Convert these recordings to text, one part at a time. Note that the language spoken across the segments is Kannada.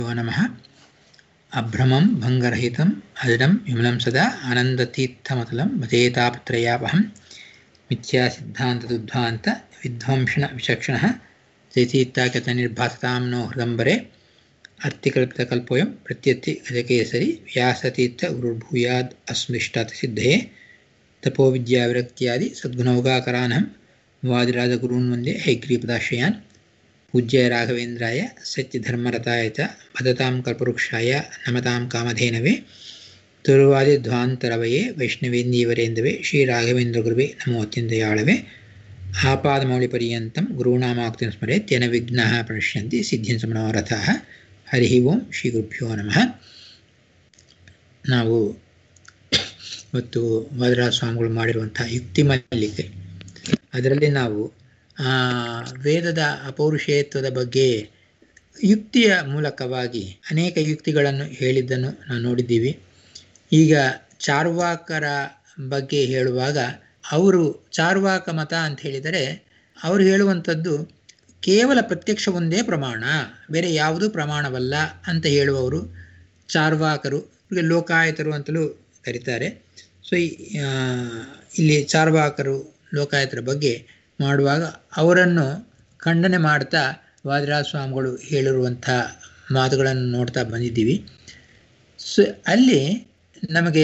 नमः अभ्रमं भङ्गरहितम् अजडं विमलं सदा आनन्दतीर्थमतलं भजेतापत्रयापहं मिथ्यासिद्धान्तदुद्ध्वान्त विध्वंसणविचक्षणः जयतीर्थागतनिर्भासतां नो हृदम्बरे अर्थिकल्पितकल्पोऽयं प्रत्यत्ति गजकेसरि व्यासतीर्थगुरुर्भूयाद् अस्मृष्टातसिद्धये तपोविद्याविरक्त्यादि सद्गुणौगाकरानहं वादिराजगुरून् वन्दे हैग्रीपदाश्रयान् पूज्य राघवेन्द्राय सत्यधर्मरताय च भदतां कल्पवृक्षाय नमतां कामधेनवे ತುರುವಾದಿಧ್ವಾಂತರವಯೇ ವೈಷ್ಣವೇಂದೀವರೇಂದವೇ ಶ್ರೀರಾಘವೇಂದ್ರಗುರುವೇ ನಮೋ ಅತ್ಯಂತಯಾಳವೇ ಆಪಾದಮೌಳಿಪರ್ಯಂతం ಗುರುಣಾಮಾಕ್ತಿಂ ಸ್ಮರೆತ್ ತೇನ ವಿಘ್ನಾಃ ಪ್ರಣಶ್ಯಂತಿ ಸಿದ್ಧಿಂ ಸಮನೋರಥಃ ಹರಿ ಓಂ ಶ್ರೀ ಗುರುಭ್ಯೋ ನಮಃ ನಾವು ಇವತ್ತು ವದರಾಜ ಸ್ವಾಮಿಗಳು ಮಾಡಿರುವಂಥ ಯುಕ್ತಿ ಮಲ್ಲಿಕೆ ಅದರಲ್ಲಿ ನಾವು ವೇದದ ಅಪೌರುಷೇಯತ್ವದ ಬಗ್ಗೆ ಯುಕ್ತಿಯ ಮೂಲಕವಾಗಿ ಅನೇಕ ಯುಕ್ತಿಗಳನ್ನು ಹೇಳಿದ್ದನ್ನು ನಾವು ನೋಡಿದ್ದೀವಿ ಈಗ ಚಾರ್ವಾಕರ ಬಗ್ಗೆ ಹೇಳುವಾಗ ಅವರು ಚಾರ್ವಾಕ ಮತ ಅಂತ ಹೇಳಿದರೆ ಅವರು ಹೇಳುವಂಥದ್ದು ಕೇವಲ ಪ್ರತ್ಯಕ್ಷ ಒಂದೇ ಪ್ರಮಾಣ ಬೇರೆ ಯಾವುದೂ ಪ್ರಮಾಣವಲ್ಲ ಅಂತ ಹೇಳುವವರು ಚಾರ್ವಾಕರು ಇವರಿಗೆ ಲೋಕಾಯತರು ಅಂತಲೂ ಕರೀತಾರೆ ಸೊ ಇಲ್ಲಿ ಚಾರ್ವಾಕರು ಲೋಕಾಯತರ ಬಗ್ಗೆ ಮಾಡುವಾಗ ಅವರನ್ನು ಖಂಡನೆ ಮಾಡ್ತಾ ವಾದಿರಾಜ ಸ್ವಾಮಿಗಳು ಹೇಳಿರುವಂಥ ಮಾತುಗಳನ್ನು ನೋಡ್ತಾ ಬಂದಿದ್ದೀವಿ ಸೊ ಅಲ್ಲಿ ನಮಗೆ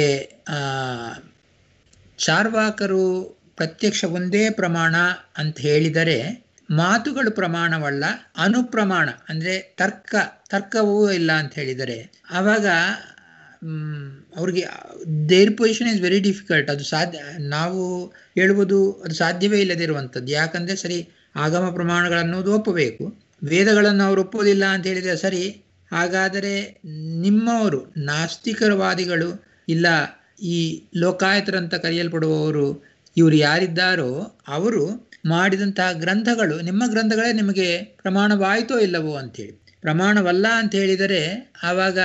ಚಾರ್ವಾಕರು ಪ್ರತ್ಯಕ್ಷ ಒಂದೇ ಪ್ರಮಾಣ ಅಂತ ಹೇಳಿದರೆ ಮಾತುಗಳು ಪ್ರಮಾಣವಲ್ಲ ಅನುಪ್ರಮಾಣ ಅಂದರೆ ತರ್ಕ ತರ್ಕವೂ ಇಲ್ಲ ಅಂತ ಹೇಳಿದರೆ ಆವಾಗ ಅವ್ರಿಗೆ their position is very difficult ಅದು ಸಾಧ್ಯ ನಾವು ಹೇಳುವುದು ಅದು ಸಾಧ್ಯವೇ ಇಲ್ಲದಿರುವಂಥದ್ದು ಯಾಕಂದರೆ ಸರಿ ಆಗಮ ಪ್ರಮಾಣಗಳನ್ನೋದು ಒಪ್ಪಬೇಕು ವೇದಗಳನ್ನು ಅವರು ಒಪ್ಪೋದಿಲ್ಲ ಅಂತ ಹೇಳಿದರೆ ಸರಿ ಹಾಗಾದರೆ ನಿಮ್ಮವರು ನಾಸ್ತಿಕರವಾದಿಗಳು ಇಲ್ಲ ಈ ಲೋಕಾಯತರಂತ ಕರೆಯಲ್ಪಡುವವರು ಇವರು ಯಾರಿದ್ದಾರೋ ಅವರು ಮಾಡಿದಂತಹ ಗ್ರಂಥಗಳು ನಿಮ್ಮ ಗ್ರಂಥಗಳೇ ನಿಮಗೆ ಪ್ರಮಾಣವಾಯಿತೋ ಇಲ್ಲವೋ ಅಂಥೇಳಿ ಪ್ರಮಾಣವಲ್ಲ ಅಂತ ಹೇಳಿದರೆ ಆವಾಗ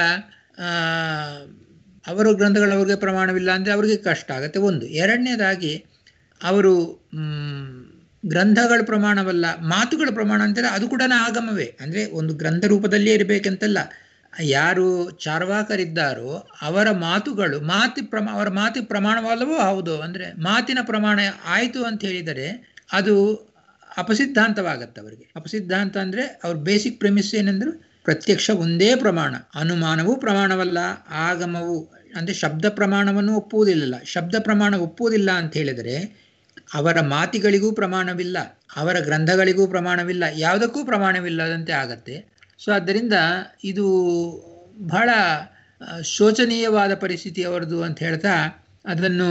ಅವರ ಗ್ರಂಥಗಳು ಅವ್ರಿಗೆ ಪ್ರಮಾಣವಿಲ್ಲ ಅಂದರೆ ಅವ್ರಿಗೆ ಕಷ್ಟ ಆಗುತ್ತೆ ಒಂದು ಎರಡನೇದಾಗಿ ಅವರು ಗ್ರಂಥಗಳ ಪ್ರಮಾಣವಲ್ಲ ಮಾತುಗಳ ಪ್ರಮಾಣ ಅಂತಾರೆ ಅದು ಕೂಡ ಆಗಮವೇ ಅಂದರೆ ಒಂದು ಗ್ರಂಥ ರೂಪದಲ್ಲೇ ಇರಬೇಕಂತಲ್ಲ ಯಾರು ಚಾರ್ವಾಕರಿದ್ದಾರೋ ಅವರ ಮಾತುಗಳು ಮಾತಿ ಪ್ರಮಾ ಅವರ ಮಾತಿ ಪ್ರಮಾಣವಲ್ಲವೋ ಹೌದು ಅಂದರೆ ಮಾತಿನ ಪ್ರಮಾಣ ಆಯಿತು ಅಂತ ಹೇಳಿದರೆ ಅದು ಅಪಸಿದ್ಧಾಂತವಾಗತ್ತೆ ಅವರಿಗೆ ಅಪಸಿದ್ಧಾಂತ ಅಂದರೆ ಅವ್ರ ಬೇಸಿಕ್ ಪ್ರೆಮಿಸ್ ಏನಂದ್ರೆ ಪ್ರತ್ಯಕ್ಷ ಒಂದೇ ಪ್ರಮಾಣ ಅನುಮಾನವೂ ಪ್ರಮಾಣವಲ್ಲ ಆಗಮವು ಅಂದರೆ ಶಬ್ದ ಪ್ರಮಾಣವನ್ನು ಒಪ್ಪುವುದಿಲ್ಲ ಶಬ್ದ ಪ್ರಮಾಣ ಒಪ್ಪುವುದಿಲ್ಲ ಅಂತ ಹೇಳಿದರೆ ಅವರ ಮಾತಿಗಳಿಗೂ ಪ್ರಮಾಣವಿಲ್ಲ ಅವರ ಗ್ರಂಥಗಳಿಗೂ ಪ್ರಮಾಣವಿಲ್ಲ ಯಾವುದಕ್ಕೂ ಪ್ರಮಾಣವಿಲ್ಲದಂತೆ ಆಗತ್ತೆ ಸೊ ಆದ್ದರಿಂದ ಇದು ಬಹಳ ಶೋಚನೀಯವಾದ ಪರಿಸ್ಥಿತಿ ಅವರದು ಅಂತ ಹೇಳ್ತಾ ಅದನ್ನು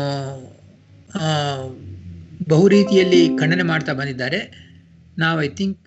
ಬಹು ರೀತಿಯಲ್ಲಿ ಖಂಡನೆ ಮಾಡ್ತಾ ಬಂದಿದ್ದಾರೆ ನಾವು ಐ ಥಿಂಕ್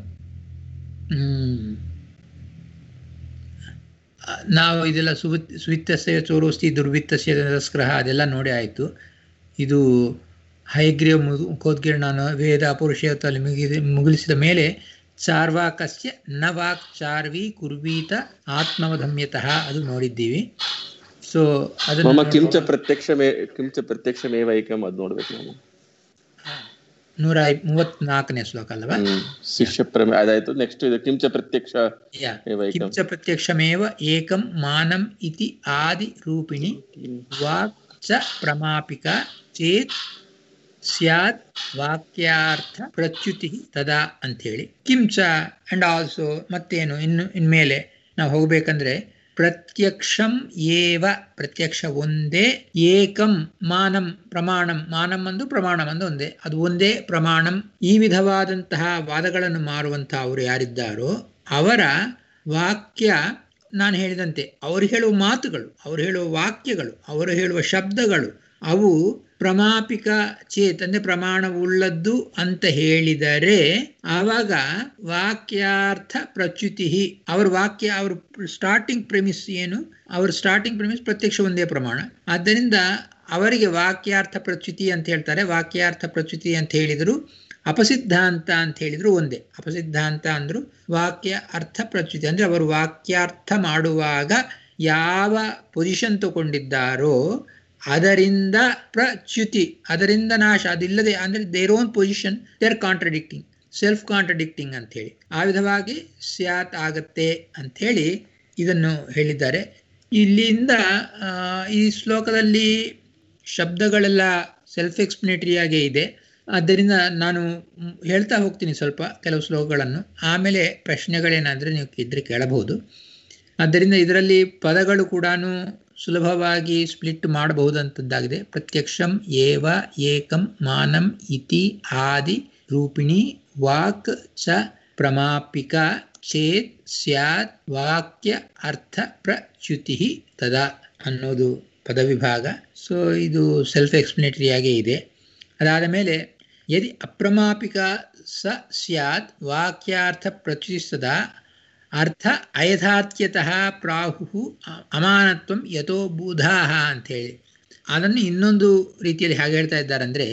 ನಾವು ಇದೆಲ್ಲ ಸುವಿತ್ ಸುವಿತ್ತಸ್ಯ ಚೋರೋಸ್ತಿ ದುರ್ವಿತ್ತಸ್ಯ ತಸ್ಕ್ರಹ ಅದೆಲ್ಲ ನೋಡಿ ಆಯಿತು ಇದು ಹೈಗ್ರೀವ ಮುಖೋದ್ಗಿರಣನ ವೇದ ಅಪುರುಷತ್ವದಲ್ಲಿ ಮುಗಿ ಮುಗಿಸಿದ ಮೇಲೆ ಚಾರ್ವಾಕಸ್ಯ ನ ವಾಕ್ ಚಾರ್ವಿ ಕುರ್ವೀತ ಆತ್ಮವಧಮ್ಯತಃ ಅದು ನೋಡಿದ್ದೀವಿ ಸೊ ಅದನ್ನು ಕಿಂಚ ಪ್ರತ್ಯಕ್ಷಮೇ ಕಿಂಚ ಪ್ರತ್ಯಕ್ಷಮೇವೈಕಂ ಅದು ನೋಡ್ಬೇಕು ನಾವು ನೂರ ಮೂವತ್ನಾಲ್ಕನೇ ಶ್ಲೋಕ ಅಲ್ವಾ ಶಿಷ್ಯ ಪ್ರಮೇ ಅದಾಯ್ತು ನೆಕ್ಸ್ಟ್ ಇದು ಕಿಂಚ ಪ್ರತ್ಯಕ್ಷ ಕಿಂಚ ಪ್ರತ್ಯಕ್ಷಮೇವ ಏಕಂ ಮಾನಂ ಇತಿ ಆದಿ ರೂಪಿಣಿ ವಾಕ್ ಚ ಪ್ರಮಾಪಿಕ ಚೇತ್ ಸ್ಯಾತ್ ವಾಕ್ಯಾರ್ಥ ಪ್ರಚ್ಯುತಿ ತದಾ ಅಂಥೇಳಿ ಕಿಂಚ ಅಂಡ್ ಆಲ್ಸೋ ಮತ್ತೇನು ಇನ್ನು ಇನ್ಮೇಲೆ ನಾವು ಹೋಗ್ಬೇಕಂದ್ರೆ ಪ್ರತ್ಯಕ್ಷಂ ಏವ ಪ್ರತ್ಯಕ್ಷ ಒಂದೇ ಏಕಂ ಮಾನಂ ಪ್ರಮಾಣಂ ಮಾನಂ ಅಂದು ಪ್ರಮಾಣಂ ಅಂದು ಒಂದೇ ಅದು ಒಂದೇ ಪ್ರಮಾಣಂ ಈ ವಿಧವಾದಂತಹ ವಾದಗಳನ್ನು ಮಾರುವಂತಹ ಅವರು ಯಾರಿದ್ದಾರೋ ಅವರ ವಾಕ್ಯ ನಾನು ಹೇಳಿದಂತೆ ಅವರು ಹೇಳುವ ಮಾತುಗಳು ಅವರು ಹೇಳುವ ವಾಕ್ಯಗಳು ಅವರು ಹೇಳುವ ಶಬ್ದಗಳು ಅವು ಪ್ರಮಾಪಿಕ ಚೇತ್ ಅಂದ್ರೆ ಪ್ರಮಾಣವುಳ್ಳದ್ದು ಅಂತ ಹೇಳಿದರೆ ಆವಾಗ ವಾಕ್ಯಾರ್ಥ ಪ್ರಚ್ಯುತಿ ಅವ್ರ ವಾಕ್ಯ ಅವ್ರ ಸ್ಟಾರ್ಟಿಂಗ್ ಪ್ರೆಮಿಸ್ ಏನು ಅವ್ರ ಸ್ಟಾರ್ಟಿಂಗ್ ಪ್ರೆಮಿಸ್ ಪ್ರತ್ಯಕ್ಷ ಒಂದೇ ಪ್ರಮಾಣ ಆದ್ದರಿಂದ ಅವರಿಗೆ ವಾಕ್ಯಾರ್ಥ ಪ್ರಚ್ಯುತಿ ಅಂತ ಹೇಳ್ತಾರೆ ವಾಕ್ಯಾರ್ಥ ಪ್ರಚ್ಯುತಿ ಅಂತ ಹೇಳಿದ್ರು ಅಪಸಿದ್ಧಾಂತ ಅಂತ ಹೇಳಿದ್ರು ಒಂದೇ ಅಪಸಿದ್ಧಾಂತ ಅಂದ್ರು ವಾಕ್ಯ ಅರ್ಥ ಪ್ರಚ್ಯುತಿ ಅಂದ್ರೆ ಅವರು ವಾಕ್ಯಾರ್ಥ ಮಾಡುವಾಗ ಯಾವ ಪೊಸಿಷನ್ ತಗೊಂಡಿದ್ದಾರೋ ಅದರಿಂದ ಪ್ರಚ್ಯುತಿ ಅದರಿಂದ ನಾಶ ಅದಿಲ್ಲದೆ ಅಂದರೆ their own position they are contradicting self contradicting ಅಂಥೇಳಿ ಆ ವಿಧವಾಗಿ ಸ್ಯಾತ್ ಆಗತ್ತೆ ಅಂಥೇಳಿ ಇದನ್ನು ಹೇಳಿದ್ದಾರೆ ಇಲ್ಲಿಂದ ಆ, ಈ ಶ್ಲೋಕದಲ್ಲಿ ಶಬ್ದಗಳೆಲ್ಲ ಸೆಲ್ಫ್ ಎಕ್ಸ್ಪ್ಲನೇಟರಿಯಾಗೇ ಇದೆ ಆದ್ದರಿಂದ ನಾನು ಮ್, ಹೇಳ್ತಾ ಹೋಗ್ತೀನಿ ಸ್ವಲ್ಪ ಕೆಲವು ಶ್ಲೋಕಗಳನ್ನು ಆಮೇಲೆ ಪ್ರಶ್ನೆಗಳೇನಾದರೆ ನೀವು ಇದ್ರೆ ಕೇಳಬಹುದು ಆದ್ದರಿಂದ ಇದರಲ್ಲಿ ಪದಗಳು ಕೂಡ ಸುಲಭವಾಗಿ ಸ್ಪ್ಲಿಟ್ ಮಾಡಬಹುದಂಥದ್ದಾಗಿದೆ ಪ್ರತ್ಯಕ್ಷಂ ಏವ ಏಕಂ ಮಾನಂ ಇತಿ ಆದಿ ರೂಪಿಣಿ ವಾಕ್ ಚ ಪ್ರಮಾಪಿಕ ಚೇತ್ ಸ್ಯಾತ್ ವಾಕ್ಯ ಅರ್ಥ ಪ್ರಚ್ಯುತಿ ತದಾ ಅನ್ನೋದು ಪದವಿಭಾಗ ಸೊ ಇದು ಸೆಲ್ಫ್ ಎಕ್ಸ್ಪ್ಲನೇಟರಿಯಾಗೇ ಇದೆ ಅದಾದ ಮೇಲೆ ಯದಿ ಅಪ್ರಮಾಪಿಕ ಸ ಸ್ಯಾತ್ ವಾಕ್ಯಾರ್ಥ ಪ್ರಚ್ಯುತಿಸ್ತದ ಅರ್ಥ ಅಯಥಾತ್ಯತಃ ಪ್ರಾಹು ಅಮಾನತ್ವಂ ಯಥೋ ಬೂಧಾಹ ಅಂಥೇಳಿ ಅದನ್ನು ಇನ್ನೊಂದು ರೀತಿಯಲ್ಲಿ ಹಾಗೆ ಹೇಳ್ತಾ ಇದ್ದಾರೆ ಅಂದರೆ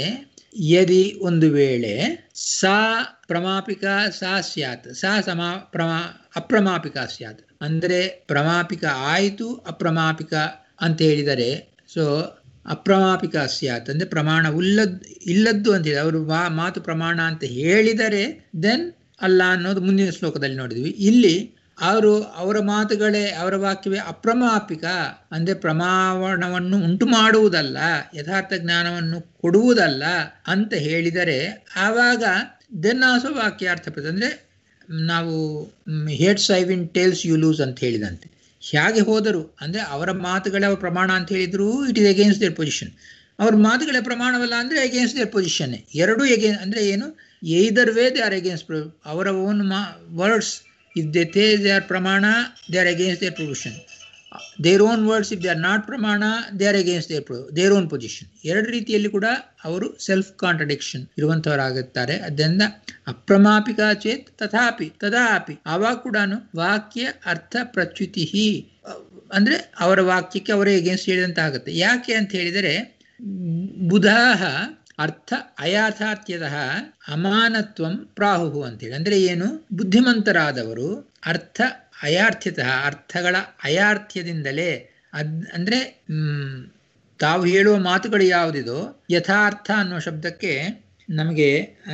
ಯದಿ ಒಂದು ವೇಳೆ ಸಾ ಪ್ರಮಾಪಿಕ ಸಾ ಸ್ಯಾತ್ ಸಾ ಸಮಾ ಪ್ರಮಾ ಅಪ್ರಮಾಪಿಕ ಸ್ಯಾತ್ ಅಂದರೆ ಪ್ರಮಾಪಿಕ ಆಯಿತು ಅಪ್ರಮಾಪಿಕ ಅಂತ ಹೇಳಿದರೆ ಸೊ ಅಪ್ರಮಾಪಿಕ ಸ್ಯಾತ್ ಅಂದರೆ ಪ್ರಮಾಣ ಉಲ್ಲದ್ ಇಲ್ಲದ್ದು ಅಂತ ಹೇಳಿ ಅವರು ಮಾ ಮಾತು ಪ್ರಮಾಣ ಅಂತ ಹೇಳಿದರೆ ದೆನ್ ಅಲ್ಲ ಅನ್ನೋದು ಮುಂದಿನ ಶ್ಲೋಕದಲ್ಲಿ ನೋಡಿದ್ವಿ ಇಲ್ಲಿ ಅವರು ಅವರ ಮಾತುಗಳೇ ಅವರ ವಾಕ್ಯವೇ ಅಪ್ರಮಾಪಿಕ ಅಂದರೆ ಪ್ರಮಾಣವನ್ನು ಉಂಟು ಮಾಡುವುದಲ್ಲ ಯಥಾರ್ಥ ಜ್ಞಾನವನ್ನು ಕೊಡುವುದಲ್ಲ ಅಂತ ಹೇಳಿದರೆ ಆವಾಗ ದೆನ್ ಆಸೋ ವಾಕ್ಯಾರ್ಥ ಪ್ರತಿ ಅಂದರೆ ನಾವು heads I win tails you lose ಅಂತ ಹೇಳಿದಂತೆ ಹೇಗೆ ಹೋದರು ಅಂದರೆ ಅವರ ಮಾತುಗಳೇ ಅವರ ಪ್ರಮಾಣ ಅಂತ ಹೇಳಿದ್ರು it is against their position ಅವ್ರ ಮಾತುಗಳೇ ಪ್ರಮಾಣವಲ್ಲ ಅಂದರೆ ಅಗೇನ್ಸ್ಟ್ ದೇರ್ ಪೊಸಿಷನ್ ಎರಡೂ ಎಗೇನ್ ಅಂದರೆ ಏನು either way they are against ಅವರ ಓನ್ ಮಾ words if they they they are ಪ್ರಮಾಣ they are against their position their own words if they are not ಪ್ರಮಾಣ they are against their their own position ಎರಡು ರೀತಿಯಲ್ಲಿ ಕೂಡ ಅವರು ಸೆಲ್ಫ್ ಕಾಂಟ್ರಡಿಕ್ಷನ್ ಇರುವಂತವರಾಗುತ್ತಾರೆ ಅದರಿಂದ ಅಪ್ರಮಾಪಿಕ ಚೇತ್ ತಥಾಪಿ ತದಾಪಿ ಆವಾಗ ಕೂಡ ವಾಕ್ಯ ಅರ್ಥ ಪ್ರಚ್ಯುತಿ ಅಂದ್ರೆ ಅವರ ವಾಕ್ಯಕ್ಕೆ ಅವರೇ ಅಗೇನ್ಸ್ಟ್ ಹೇಳಿದಂತ ಆಗುತ್ತೆ ಯಾಕೆ ಅಂತ ಹೇಳಿದರೆ ಬುಧಾಹ ಅರ್ಥ ಅಯಾಥಾತ್ಯದ ಅಮಾನತ್ವಂ ಪ್ರಾಹು ಅಂತೇಳಿ ಅಂದ್ರೆ ಏನು ಬುದ್ಧಿಮಂತರಾದವರು ಅರ್ಥ ಅಯಾರ್ಥ್ಯತಃ ಅರ್ಥಗಳ ಅಯಾರ್ಥ್ಯದಿಂದಲೇ ಅದ್ ಅಂದ್ರೆ ಹ್ಮ್ ತಾವು ಹೇಳುವ ಮಾತುಗಳು ಯಾವುದಿದೋ ಯಥಾರ್ಥ ಅನ್ನುವ ಶಬ್ದಕ್ಕೆ ನಮಗೆ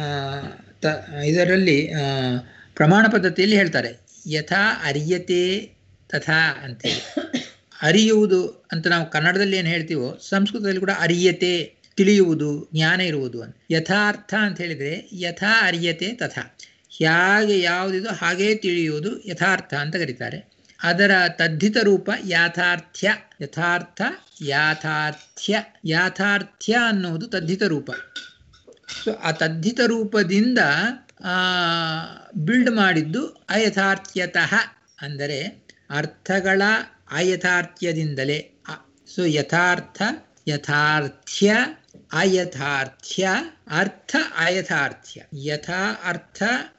ತ ಇದರಲ್ಲಿ ಪ್ರಮಾಣ ಪದ್ಧತಿಯಲ್ಲಿ ಹೇಳ್ತಾರೆ ಯಥಾ ಅರಿಯತೆ ತಥಾ ಅಂತೇಳಿ ಅರಿಯುವುದು ಅಂತ ನಾವು ಕನ್ನಡದಲ್ಲಿ ಏನು ಹೇಳ್ತೀವೋ ಸಂಸ್ಕೃತದಲ್ಲಿ ಕೂಡ ಅರಿಯತೆ ತಿಳಿಯುವುದು ಜ್ಞಾನ ಇರುವುದು ಅಂತ ಯಥಾರ್ಥ ಅಂತ ಹೇಳಿದರೆ ಯಥಾ ಅರಿಯತೆ ತಥಾ ಹೇಗೆ ಯಾವುದಿದೋ ಹಾಗೇ ತಿಳಿಯುವುದು ಯಥಾರ್ಥ ಅಂತ ಕರೀತಾರೆ ಅದರ ತದ್ಧಿತ ರೂಪ ಯಾಥಾರ್ಥ್ಯ ಯಥಾರ್ಥ ಯಾಥಾರ್ಥ್ಯ ಯಾಥಾರ್ಥ್ಯ ಅನ್ನುವುದು ತದ್ಧಿತ ರೂಪ ಸೊ ಆ ತದ್ಧಿತ ರೂಪದಿಂದ ಬಿಲ್ಡ್ ಮಾಡಿದ್ದು ಅಯಥಾರ್ಥ್ಯತಃ ಅಂದರೆ ಅರ್ಥಗಳ ಅಯಥಾರ್ಥ್ಯದಿಂದಲೇ ಸೊ ಯಥಾರ್ಥ ಯಥಾರ್ಥ್ಯ ಅಯಥಾರ್ಥ್ಯ ಅರ್ಥ ಅಯಥಾರ್ಥ್ಯ ಯಥಾ ಅರ್ಥ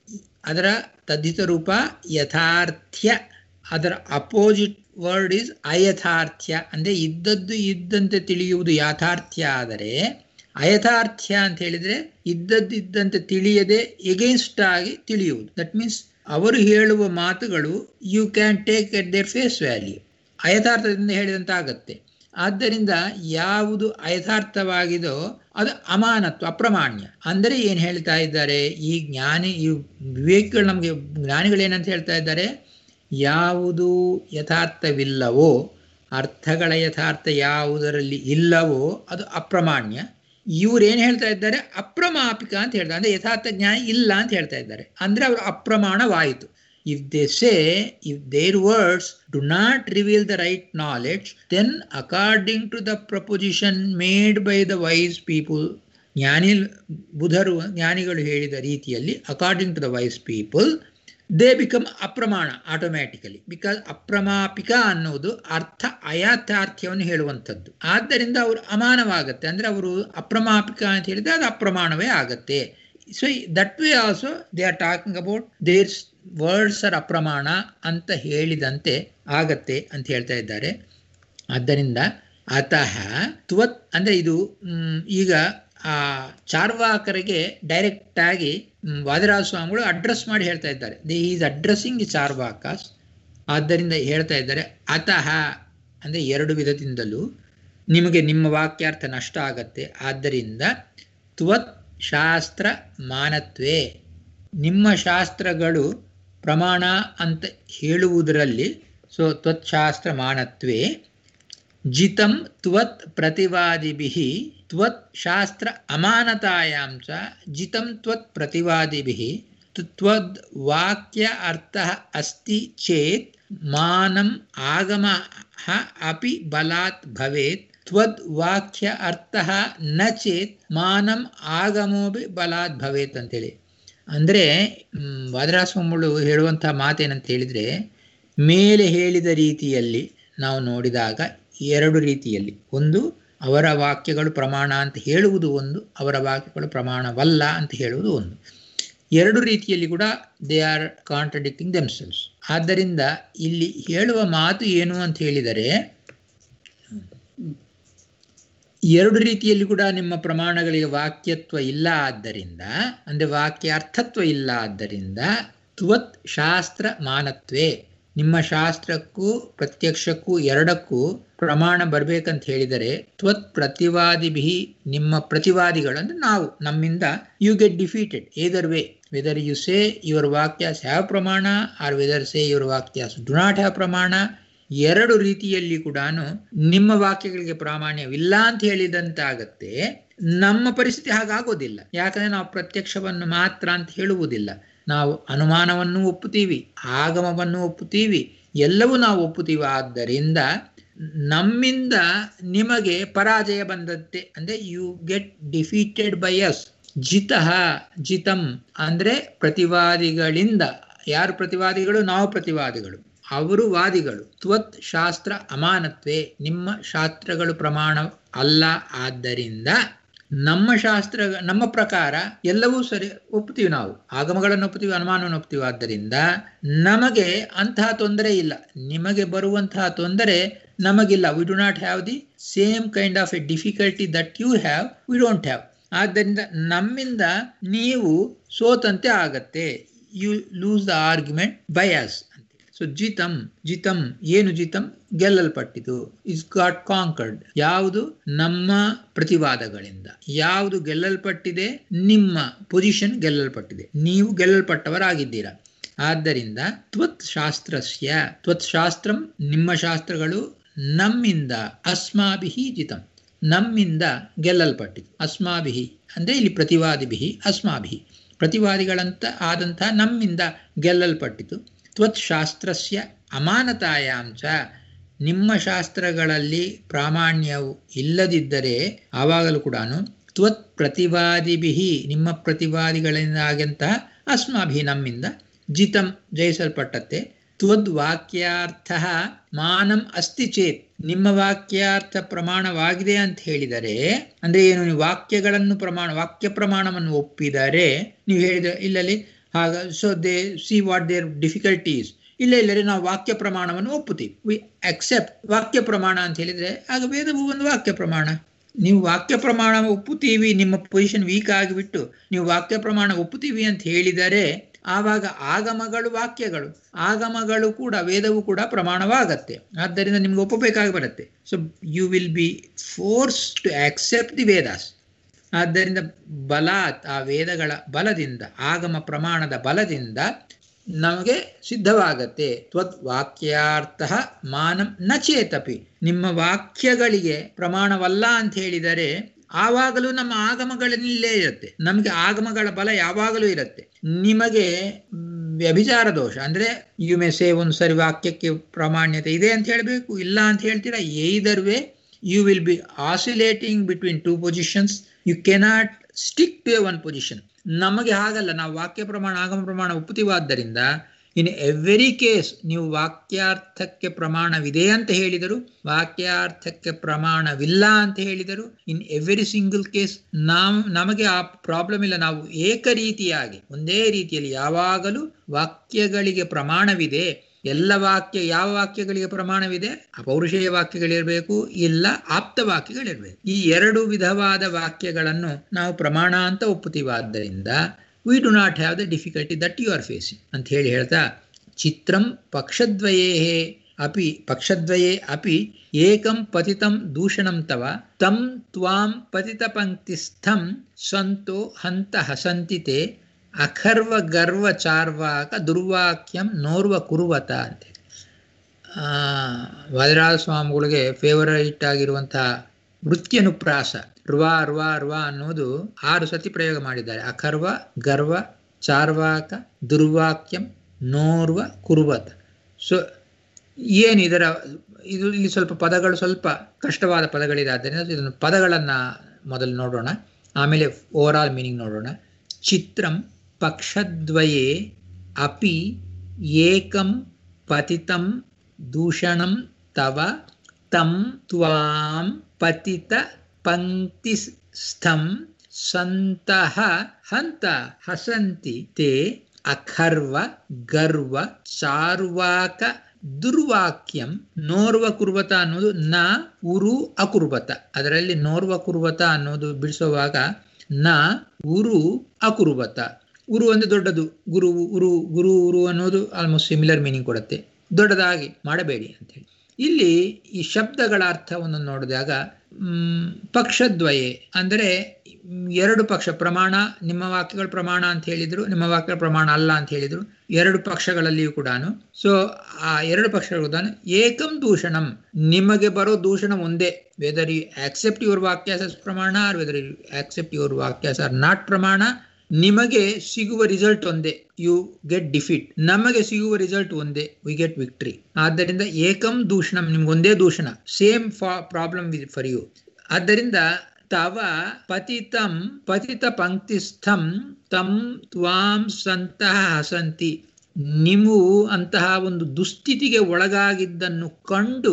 ಅದರ ತದ್ಧಿತ ರೂಪ ಯಥಾರ್ಥ್ಯ ಅದರ ಅಪೋಸಿಟ್ ವರ್ಡ್ ಇಸ್ ಅಯಥಾರ್ಥ್ಯ ಅಂದರೆ ಇದ್ದದ್ದು ಇದ್ದಂತೆ ತಿಳಿಯುವುದು ಯಾಥಾರ್ಥ್ಯ ಆದರೆ ಅಯಥಾರ್ಥ್ಯ ಅಂತ ಹೇಳಿದರೆ ಇದ್ದದ್ದಿದ್ದಂತೆ ತಿಳಿಯದೆ ಎಗೇನ್ಸ್ಟ್ ಆಗಿ ತಿಳಿಯುವುದು ದಟ್ ಮೀನ್ಸ್ ಅವರು ಹೇಳುವ ಮಾತುಗಳು you can take at their face value ಅಯಥಾರ್ಥದಿಂದ ಹೇಳಿದಂತ ಆಗತ್ತೆ ಆದ್ದರಿಂದ ಯಾವುದು ಅಯಥಾರ್ಥವಾಗಿದೋ ಅದು ಅಮಾನತ್ವ ಅಪ್ರಮಾಣ್ಯ ಅಂದರೆ ಏನು ಹೇಳ್ತಾ ಇದ್ದಾರೆ ಈ ಜ್ಞಾನಿ ಈ ವಿವೇಕಿಗಳು ನಮಗೆ ಜ್ಞಾನಿಗಳೇನಂತ ಹೇಳ್ತಾ ಇದ್ದಾರೆ ಯಾವುದು ಯಥಾರ್ಥವಿಲ್ಲವೋ ಅರ್ಥಗಳ ಯಥಾರ್ಥ ಯಾವುದರಲ್ಲಿ ಇಲ್ಲವೋ ಅದು ಅಪ್ರಮಾಣ್ಯ ಇವ್ರೇನು ಹೇಳ್ತಾ ಇದ್ದಾರೆ ಅಪ್ರಮಾಪಿಕ ಅಂತ ಹೇಳ್ತಾರೆ ಅಂದ್ರೆ ಯಥಾರ್ಥ ಜ್ಞಾನ ಇಲ್ಲ ಅಂತ ಹೇಳ್ತಾ ಇದ್ದಾರೆ ಅಂದ್ರೆ ಅವರು ಅಪ್ರಮಾಣವಾಯಿತು if they say if their words do not reveal the right knowledge then according to the proposition made by the wise people ಜ್ಞಾನಿ ಬುಧರು ಜ್ಞಾನಿಗಳು ಹೇಳಿದ ರೀತಿಯಲ್ಲಿ according to the wise people they become ಅಪ್ರಮಾಣ ಆಟೋಮ್ಯಾಟಿಕಲಿ ಬಿಕಾಸ್ ಅಪ್ರಮಾಪಿಕ ಅನ್ನುವುದು ಅರ್ಥ ಅಯಾಥಾರ್ಥ್ಯವನ್ನು ಹೇಳುವಂಥದ್ದು ಆದ್ದರಿಂದ ಅವರು ಅಮಾನವಾಗತ್ತೆ ಅಂದ್ರೆ ಅವರು ಅಪ್ರಮಾಪಿಕ ಅಂತ ಹೇಳಿದ್ರೆ ಅದು ಅಪ್ರಮಾಣವೇ ಆಗತ್ತೆ so that way also they are talking about their words are ಅಪ್ರಮಾಣ ಅಂತ ಹೇಳಿದಂತೆ ಆಗತ್ತೆ ಅಂತ ಹೇಳ್ತಾ ಇದ್ದಾರೆ ಆದ್ದರಿಂದ ಅತಃ ತ್ವತ್ ಅಂದ್ರೆ ಇದು ಈಗ ಆ ಚಾರ್ವಾಕರಿಗೆ ಡೈರೆಕ್ಟ್ ಆಗಿ ವಾದಿರಾಜ ಸ್ವಾಮಿಗಳು ಅಡ್ರೆಸ್ ಮಾಡಿ ಹೇಳ್ತಾ ಇದ್ದಾರೆ they is addressing the Charvakas ಆದ್ದರಿಂದ ಹೇಳ್ತಾ ಇದ್ದಾರೆ ಅತಃ ಅಂದ್ರೆ ಎರಡು ವಿಧದಿಂದಲೂ ನಿಮಗೆ ನಿಮ್ಮ ವಾಕ್ಯಾರ್ಥ ನಷ್ಟ ಆಗತ್ತೆ ಆದ್ದರಿಂದ ತ್ವತ್ ಶಾಸ್ತ್ರ ಮಾನತ್ವೇ ನಿಮ್ಮ ಶಾಸ್ತ್ರಗಳು ಪ್ರಮಾಣ ಅಂತ ಹೇಳುವುದರಲ್ಲಿ ಸೊ ತ್ವತ್ಶಾಸ್ತ್ರ ಮಾನತ್ವೇ ಜಿತಂ ತ್ವತ್ ಪ್ರತಿವಾದಿಭಿ ತ್ವತ್ ಶಾಸ್ತ್ರ ಅಮಾನತಾಯಾಂ ಚ ಜಿತಂ ತ್ವತ್ ಪ್ರತಿವಾದಿಭಿ ತ್ವದ್ ವಾಕ್ಯ ಅರ್ಥ ಅಸ್ತಿ ಚೇತ್ ಮಾನಂ ಆಗಮ ಅಪಿ ಬಲಾತ್ ಭವೇತ್ ತ್ವದ್ ವಾಕ್ಯ ಅರ್ಥ ನ ಚೇತ್ ಮಾನಂ ಆಗಮೋಬಿ ಬಲಾತ್ ಭವೇತ್ ಅಂತೇಳಿ ಅಂದರೆ ವಾದರಾಸ್ವಾಮಿಗಳು ಹೇಳುವಂಥ ಮಾತೇನಂತ ಹೇಳಿದರೆ ಮೇಲೆ ಹೇಳಿದ ರೀತಿಯಲ್ಲಿ ನಾವು ನೋಡಿದಾಗ ಎರಡು ರೀತಿಯಲ್ಲಿ ಒಂದು ಅವರ ವಾಕ್ಯಗಳು ಪ್ರಮಾಣ ಅಂತ ಹೇಳುವುದು ಒಂದು ಅವರ ವಾಕ್ಯಗಳು ಪ್ರಮಾಣವಲ್ಲ ಅಂತ ಹೇಳುವುದು ಒಂದು ಎರಡು ರೀತಿಯಲ್ಲಿ ಕೂಡ ದೇ ಆರ್ ಕಾಂಟ್ರಡಿಕ್ಟಿಂಗ್ ದೆಮ್ಸೆಲ್ಸ್ ಆದ್ದರಿಂದ ಇಲ್ಲಿ ಹೇಳುವ ಮಾತು ಏನು ಅಂತ ಹೇಳಿದರೆ ಎರಡು ರೀತಿಯಲ್ಲಿ ಕೂಡ ನಿಮ್ಮ ಪ್ರಮಾಣಗಳಿಗೆ ವಾಕ್ಯತ್ವ ಇಲ್ಲ ಆದ್ದರಿಂದ ಅಂದರೆ ವಾಕ್ಯಾರ್ಥತ್ವ ಇಲ್ಲ ಆದ್ದರಿಂದ ತ್ವತ್ ಶಾಸ್ತ್ರ ಮಾನತ್ವೇ ನಿಮ್ಮ ಶಾಸ್ತ್ರಕ್ಕೂ ಪ್ರತ್ಯಕ್ಷಕ್ಕೂ ಎರಡಕ್ಕೂ ಪ್ರಮಾಣ ಬರ್ಬೇಕಂತ ಹೇಳಿದರೆ ತ್ವತ್ ಪ್ರತಿವಾದಿಭಿ ನಿಮ್ಮ ಪ್ರತಿವಾದಿಗಳು ಅಂದ್ರೆ ನಾವು ನಮ್ಮಿಂದ you get defeated either way whether you say your ವಾಕ್ಯಾಸ್ ಹ್ಯಾವ್ ಪ್ರಮಾಣ ಆರ್ ವೆದರ್ ಸೇ ಯುವರ್ ವಾಕ್ಯಾಸ್ ಡು ನಾಟ್ ಹ್ಯಾವ್ ಪ್ರಮಾಣ ಎರಡು ರೀತಿಯಲ್ಲಿ ಕೂಡ ನಿಮ್ಮ ವಾಕ್ಯಗಳಿಗೆ ಪ್ರಾಮಾಣ್ಯವಿಲ್ಲ ಅಂತ ಹೇಳಿದಂತಾಗತ್ತೆ ನಮ್ಮ ಪರಿಸ್ಥಿತಿ ಹಾಗಾಗೋದಿಲ್ಲ ಯಾಕಂದ್ರೆ ನಾವು ಪ್ರತ್ಯಕ್ಷವನ್ನು ಮಾತ್ರ ಅಂತ ಹೇಳುವುದಿಲ್ಲ ನಾವು ಅನುಮಾನವನ್ನು ಒಪ್ಪುತ್ತೀವಿ ಆಗಮವನ್ನು ಒಪ್ಪುತ್ತೀವಿ ಎಲ್ಲವೂ ನಾವು ಒಪ್ಪುತ್ತೀವಿ ಆದ್ದರಿಂದ ನಮ್ಮಿಂದ ನಿಮಗೆ ಪರಾಜಯ ಬಂದತ್ತೆ ಅಂದ್ರೆ you get defeated by us ಜಿತಃ ಜಿತಂ ಅಂದ್ರೆ ಪ್ರತಿವಾದಿಗಳಿಂದ ಯಾರು ಪ್ರತಿವಾದಿಗಳು ನಾವು ಪ್ರತಿವಾದಿಗಳು ಅವರು ವಾದಿಗಳು ತ್ವತ್ ಶಾಸ್ತ್ರ ಅಮಾನತ್ವೇ ನಿಮ್ಮ ಶಾಸ್ತ್ರಗಳು ಪ್ರಮಾಣ ಅಲ್ಲ ಆದ್ದರಿಂದ ನಮ್ಮ ಶಾಸ್ತ್ರ ನಮ್ಮ ಪ್ರಕಾರ ಎಲ್ಲವೂ ಸರಿ ಒಪ್ತೀವಿ ನಾವು ಆಗಮಗಳನ್ನು ಒಪ್ತೀವಿ ಅನುಮಾನವನ್ನು ಒಪ್ತೀವಿ ಆದ್ದರಿಂದ ನಮಗೆ ಅಂತಹ ತೊಂದರೆ ಇಲ್ಲ ನಿಮಗೆ ಬರುವಂತಹ ತೊಂದರೆ ನಮಗಿಲ್ಲ we do not have the same kind of a difficulty that you have we don't have ಆದ್ದರಿಂದ ನಮ್ಮಿಂದ ನೀವು ಸೋತಂತೆ ಆಗತ್ತೆ you lose the argument by us so ಜಿತಂ ಜಿತಂ ಏನು ಜಿತಂ ಗೆಲ್ಲಲ್ಪಟ್ಟಿತು ಇಸ್ ಗಾಟ್ ಕಾಂಕರ್ಡ್ ಯಾವುದು ನಮ್ಮ ಪ್ರತಿವಾದಗಳಿಂದ ಯಾವುದು ಗೆಲ್ಲಲ್ಪಟ್ಟಿದೆ ನಿಮ್ಮ ಪೊಸಿಷನ್ ಗೆಲ್ಲಲ್ಪಟ್ಟಿದೆ ನೀವು ಗೆಲ್ಲಲ್ಪಟ್ಟವರಾಗಿದ್ದೀರಾ ಆದ್ದರಿಂದ ತ್ವತ್ ಶಾಸ್ತ್ರಸ್ಯ ತ್ವತ್ ಶಾಸ್ತ್ರಂ ನಿಮ್ಮ ಶಾಸ್ತ್ರಗಳು ನಮ್ಮಿಂದ ಅಸ್ಮಾಭಿಹಿ ಜಿತಂ ನಮ್ಮಿಂದ ಗೆಲ್ಲಲ್ಪಟ್ಟಿತು ಅಸ್ಮಾಭಿಹಿ ಅಂದ್ರೆ ಇಲ್ಲಿ ಪ್ರತಿವಾದಿಭಿ ಅಸ್ಮಾಭಿಹಿ ಪ್ರತಿವಾದಿಗಳಂತ ಆದಂಥ ನಮ್ಮಿಂದ ಗೆಲ್ಲಲ್ಪಟ್ಟಿತು ತ್ವತ್ ಶಾಸ್ತ್ರಸ್ಯ ಅಮಾನತಾಯಾಂಚ ನಿಮ್ಮ ಶಾಸ್ತ್ರಗಳಲ್ಲಿ ಪ್ರಾಮಾಣ್ಯವು ಇಲ್ಲದಿದ್ದರೆ ಆವಾಗಲೂ ಕೂಡ ತ್ವತ್ ಪ್ರತಿವಾದಿಭಿ ನಿಮ್ಮ ಪ್ರತಿವಾದಿಗಳಿಂದಾಗಂತಹ ಅಸ್ಮಾಭಿ ನಮ್ಮಿಂದ ಜಿತಂ ಜಯಿಸಲ್ಪಟ್ಟತ್ತೆ ತ್ವದ್ ವಾಕ್ಯಾರ್ಥ ಮಾನಂ ಅಸ್ತಿ ಚೇತ್ ನಿಮ್ಮ ವಾಕ್ಯಾರ್ಥ ಪ್ರಮಾಣವಾಗಿದೆ ಅಂತ ಹೇಳಿದರೆ ಅಂದ್ರೆ ಏನು ನೀವು ವಾಕ್ಯಗಳನ್ನು ಪ್ರಮಾಣ ವಾಕ್ಯ ಪ್ರಮಾಣವನ್ನು ಒಪ್ಪಿದರೆ ನೀವು ಹೇಳಿದ ಇಲ್ಲಲ್ಲಿ ಹಾಗ so they see what their difficulties ಇಲ್ಲ ಇಲ್ಲರೆ ನಾವು ವಾಕ್ಯ ಪ್ರಮಾಣವನ್ನು ಒಪ್ಪುತ್ತೀವಿ ವಿ ಅಕ್ಸೆಪ್ಟ್ ವಾಕ್ಯ ಪ್ರಮಾಣ ಅಂತ ಹೇಳಿದ್ರೆ ಆಗ ವೇದವು ಒಂದು ವಾಕ್ಯ ಪ್ರಮಾಣ ನೀವು ವಾಕ್ಯ ಪ್ರಮಾಣ ಒಪ್ಪುತ್ತೀವಿ ನಿಮ್ಮ ಪೊಸಿಷನ್ ವೀಕ್ ಆಗಿಬಿಟ್ಟು ನೀವು ವಾಕ್ಯ ಪ್ರಮಾಣ ಒಪ್ಪುತ್ತೀವಿ ಅಂತ ಹೇಳಿದರೆ ಆವಾಗ ಆಗಮಗಳು ವಾಕ್ಯಗಳು ಆಗಮಗಳು ಕೂಡ ವೇದವು ಕೂಡ ಪ್ರಮಾಣವಾಗತ್ತೆ ಆದ್ದರಿಂದ ನಿಮ್ಗೆ ಒಪ್ಪಬೇಕಾಗಿ ಬರುತ್ತೆ so you will be force to accept the Vedas ಆದ್ದರಿಂದ ಬಲಾತ್ ಆ ವೇದಗಳ ಬಲದಿಂದ ಆಗಮ ಪ್ರಮಾಣದ ಬಲದಿಂದ ನಮಗೆ ಸಿದ್ಧವಾಗತ್ತೆ ತ್ವತ್ ವಾಕ್ಯಾರ್ಥ ಮಾನಂ ನ ಚೇತಪಿ ನಿಮ್ಮ ವಾಕ್ಯಗಳಿಗೆ ಪ್ರಮಾಣವಲ್ಲ ಅಂತ ಹೇಳಿದರೆ ಆವಾಗಲೂ ನಮ್ಮ ಆಗಮಗಳಲ್ಲೇ ಇರುತ್ತೆ ನಮಗೆ ಆಗಮಗಳ ಬಲ ಯಾವಾಗಲೂ ಇರುತ್ತೆ ನಿಮಗೆ ವ್ಯಭಿಚಾರ ದೋಷ ಅಂದ್ರೆ ಯು ಮೇ ಸೇ ಒಂದು ಸರಿ ವಾಕ್ಯಕ್ಕೆ ಪ್ರಾಮಾಣ್ಯತೆ ಇದೆ ಅಂತ ಹೇಳಬೇಕು ಇಲ್ಲ ಅಂತ ಹೇಳ್ತೀರಾ either way you will be oscillating between two positions you cannot stick to a one position ನಮಗೆ ಹಾಗಲ್ಲ ನಾವು ವಾಕ್ಯ ಪ್ರಮಾಣ ಆಗಮ ಪ್ರಮಾಣ ಒಪ್ಪುತ್ತೀವಾದ್ದರಿಂದ ಇನ್ ಎವ್ರಿ ಕೇಸ್ ನೀವು ವಾಕ್ಯಾರ್ಥಕ್ಕೆ ಪ್ರಮಾಣವಿದೆ ಅಂತ ಹೇಳಿದರು ವಾಕ್ಯಾರ್ಥಕ್ಕೆ ಪ್ರಮಾಣವಿಲ್ಲ ಅಂತ ಹೇಳಿದರು ಇನ್ ಎವ್ರಿ ಸಿಂಗಲ್ ಕೇಸ್ ನಾವು ನಮಗೆ ಆ ಪ್ರಾಬ್ಲಮ್ ಇಲ್ಲ ನಾವು ಏಕರೀತಿಯಾಗಿ ಒಂದೇ ರೀತಿಯಲ್ಲಿ ಯಾವಾಗಲೂ ವಾಕ್ಯಗಳಿಗೆ ಪ್ರಮಾಣವಿದೆ ಎಲ್ಲ ವಾಕ್ಯ ಯಾವ ವಾಕ್ಯಗಳಿಗೆ ಪ್ರಮಾಣವಿದೆ ಪೌರುಷೇಯ ವಾಕ್ಯಗಳಿರಬೇಕು ಇಲ್ಲ ಆಪ್ತ ವಾಕ್ಯಗಳಿರಬೇಕು ಈ ಎರಡು ವಿಧವಾದ ವಾಕ್ಯಗಳನ್ನು ನಾವು ಪ್ರಮಾಣ ಅಂತ ಒಪ್ಪುತ್ತೀವಾದ್ದರಿಂದ we do not have the difficulty that you are facing ಅಂತ ಹೇಳಿ ಹೇಳ್ತಾ ಚಿತ್ರಂ ಪಕ್ಷದ್ವಯೇ ಅಪಿ ಪಕ್ಷದ್ವಯೇ ಅಪಿ ಏಕಂ ಪತಿತಂ ದೂಷಣಂ ತವ ತಂ ತ್ವಾಂ ಪತಿತ ಪಂಕ್ತಿಸ್ಥಂ ಸಂತೋ ಹಂತ ಹಸಂತಿ ತೇ ಅಖರ್ವ ಗರ್ವ ಚಾರ್ವಾಕ ದುರ್ವಾಕ್ಯಂ ನೋರ್ವ ಕುರುವತ ಅಂತೇಳಿ ವದರಾಜ ಸ್ವಾಮಿಗಳಿಗೆ ಫೇವರೈಟ್ ಆಗಿರುವಂತಹ ವೃತ್ಯನುಪ್ರಾಸ ರ್ವಾ ರ್ವಾ ರ್ವಾ ಅನ್ನೋದು ಆರು ಸತಿ ಪ್ರಯೋಗ ಮಾಡಿದ್ದಾರೆ ಅಖರ್ವ ಗರ್ವ ಚಾರ್ವಾಕ ದುರ್ವಾಕ್ಯಂ ನೋರ್ವ ಕುರುವತ ಸೊ ಏನು ಇದರ ಇದು ಇಲ್ಲಿ ಸ್ವಲ್ಪ ಪದಗಳು ಸ್ವಲ್ಪ ಕಷ್ಟವಾದ ಪದಗಳಿದೆ ಆದ್ದರಿಂದ ಇದನ್ನು ಪದಗಳನ್ನು ಮೊದಲು ನೋಡೋಣ ಆಮೇಲೆ ಓವರ್ ಆಲ್ ಮೀನಿಂಗ್ ನೋಡೋಣ ಚಿತ್ರಂ ಪಕ್ಷದ್ವಯೇ ಅಪಿ ಏಕಂ ಪತಿತಂ ದೂಷಣಂ ತವ ತಂ ತ್ವಾಂ ಪತಿತ ಪಂಕ್ತಿಸ್ಥಂ ಸಂತಹ ಹಂತ ಹಸಂತಿ ತೇ ಅಖರ್ವ ಗರ್ವ ಚಾರ್ವಾಕ ದುರ್ವಾಕ್ಯಂ ನೋರ್ವ ಕುರ್ವತ ಅನ್ನೋದು ನ ಉರು ಅಕುರ್ವತ ಅದರಲ್ಲಿ ನೋರ್ವ ಕುರ್ವತ ಅನ್ನೋದು ಬಿಡಿಸುವಾಗ ನ ಉರು ಅಕುರ್ವತ ಉರು ಅಂದ್ರೆ ದೊಡ್ಡದು ಗುರು ಉರು ಗುರು ಉರು ಅನ್ನೋದು ಆಲ್ಮೋಸ್ಟ್ ಸಿಮಿಲರ್ ಮೀನಿಂಗ್ ಕೊಡುತ್ತೆ ದೊಡ್ಡದಾಗಿ ಮಾಡಬೇಡಿ ಅಂತೇಳಿ ಇಲ್ಲಿ ಈ ಶಬ್ದಗಳ ಅರ್ಥವನ್ನು ನೋಡಿದಾಗ ಪಕ್ಷದ್ವಯೇ ಅಂದರೆ ಎರಡು ಪಕ್ಷ ಪ್ರಮಾಣ ನಿಮ್ಮ ವಾಕ್ಯಗಳ ಪ್ರಮಾಣ ಅಂತ ಹೇಳಿದ್ರು ನಿಮ್ಮ ವಾಕ್ಯಗಳ ಪ್ರಮಾಣ ಅಲ್ಲ ಅಂತ ಹೇಳಿದ್ರು ಎರಡು ಪಕ್ಷಗಳಲ್ಲಿಯೂ ಕೂಡ ಸೊ ಆ ಎರಡು ಪಕ್ಷಗಳು ಏಕಂ ದೂಷಣಂ ನಿಮಗೆ ಬರೋ ದೂಷಣ ಒಂದೇ ವೆದರ್ ಯು ಆಕ್ಸೆಪ್ಟ್ ಯುವರ್ ವಾಕ್ಯಾಸ ಪ್ರಮಾಣ are whether you accept your ವಾಕ್ಯಾಸ ಆರ್ ನಾಟ್ ಪ್ರಮಾಣ ನಿಮಗೆ ಸಿಗುವ ರಿಸಲ್ಟ್ ಒಂದೇ ಯು ಗೆಟ್ ಡಿಫೀಟ್ ನಮಗೆ ಸಿಗುವ ರಿಸಲ್ಟ್ ಒಂದೇ ವಿ ಗೆಟ್ ವಿಕ್ಟ್ರಿ ಆದ್ದರಿಂದ ಏಕಂ ದೂಷಣಂ ನಿಮ್ಗೊಂದೇ ದೂಷಣ ಸೇಮ್ ಪ್ರಾಬ್ಲಮ್ ಫಾರ್ ಯು ಆದ್ದರಿಂದ ತವ ಪತಿತಂ ಪತಿತ ಪಂಕ್ತಿಸ್ಥಂ ತಂ ತ್ವಾಂ ಸಂತಹ ಹಸಂತಿ ನೀವು ಅಂತಹ ಒಂದು ದುಸ್ಥಿತಿಗೆ ಒಳಗಾಗಿದ್ದನ್ನು ಕಂಡು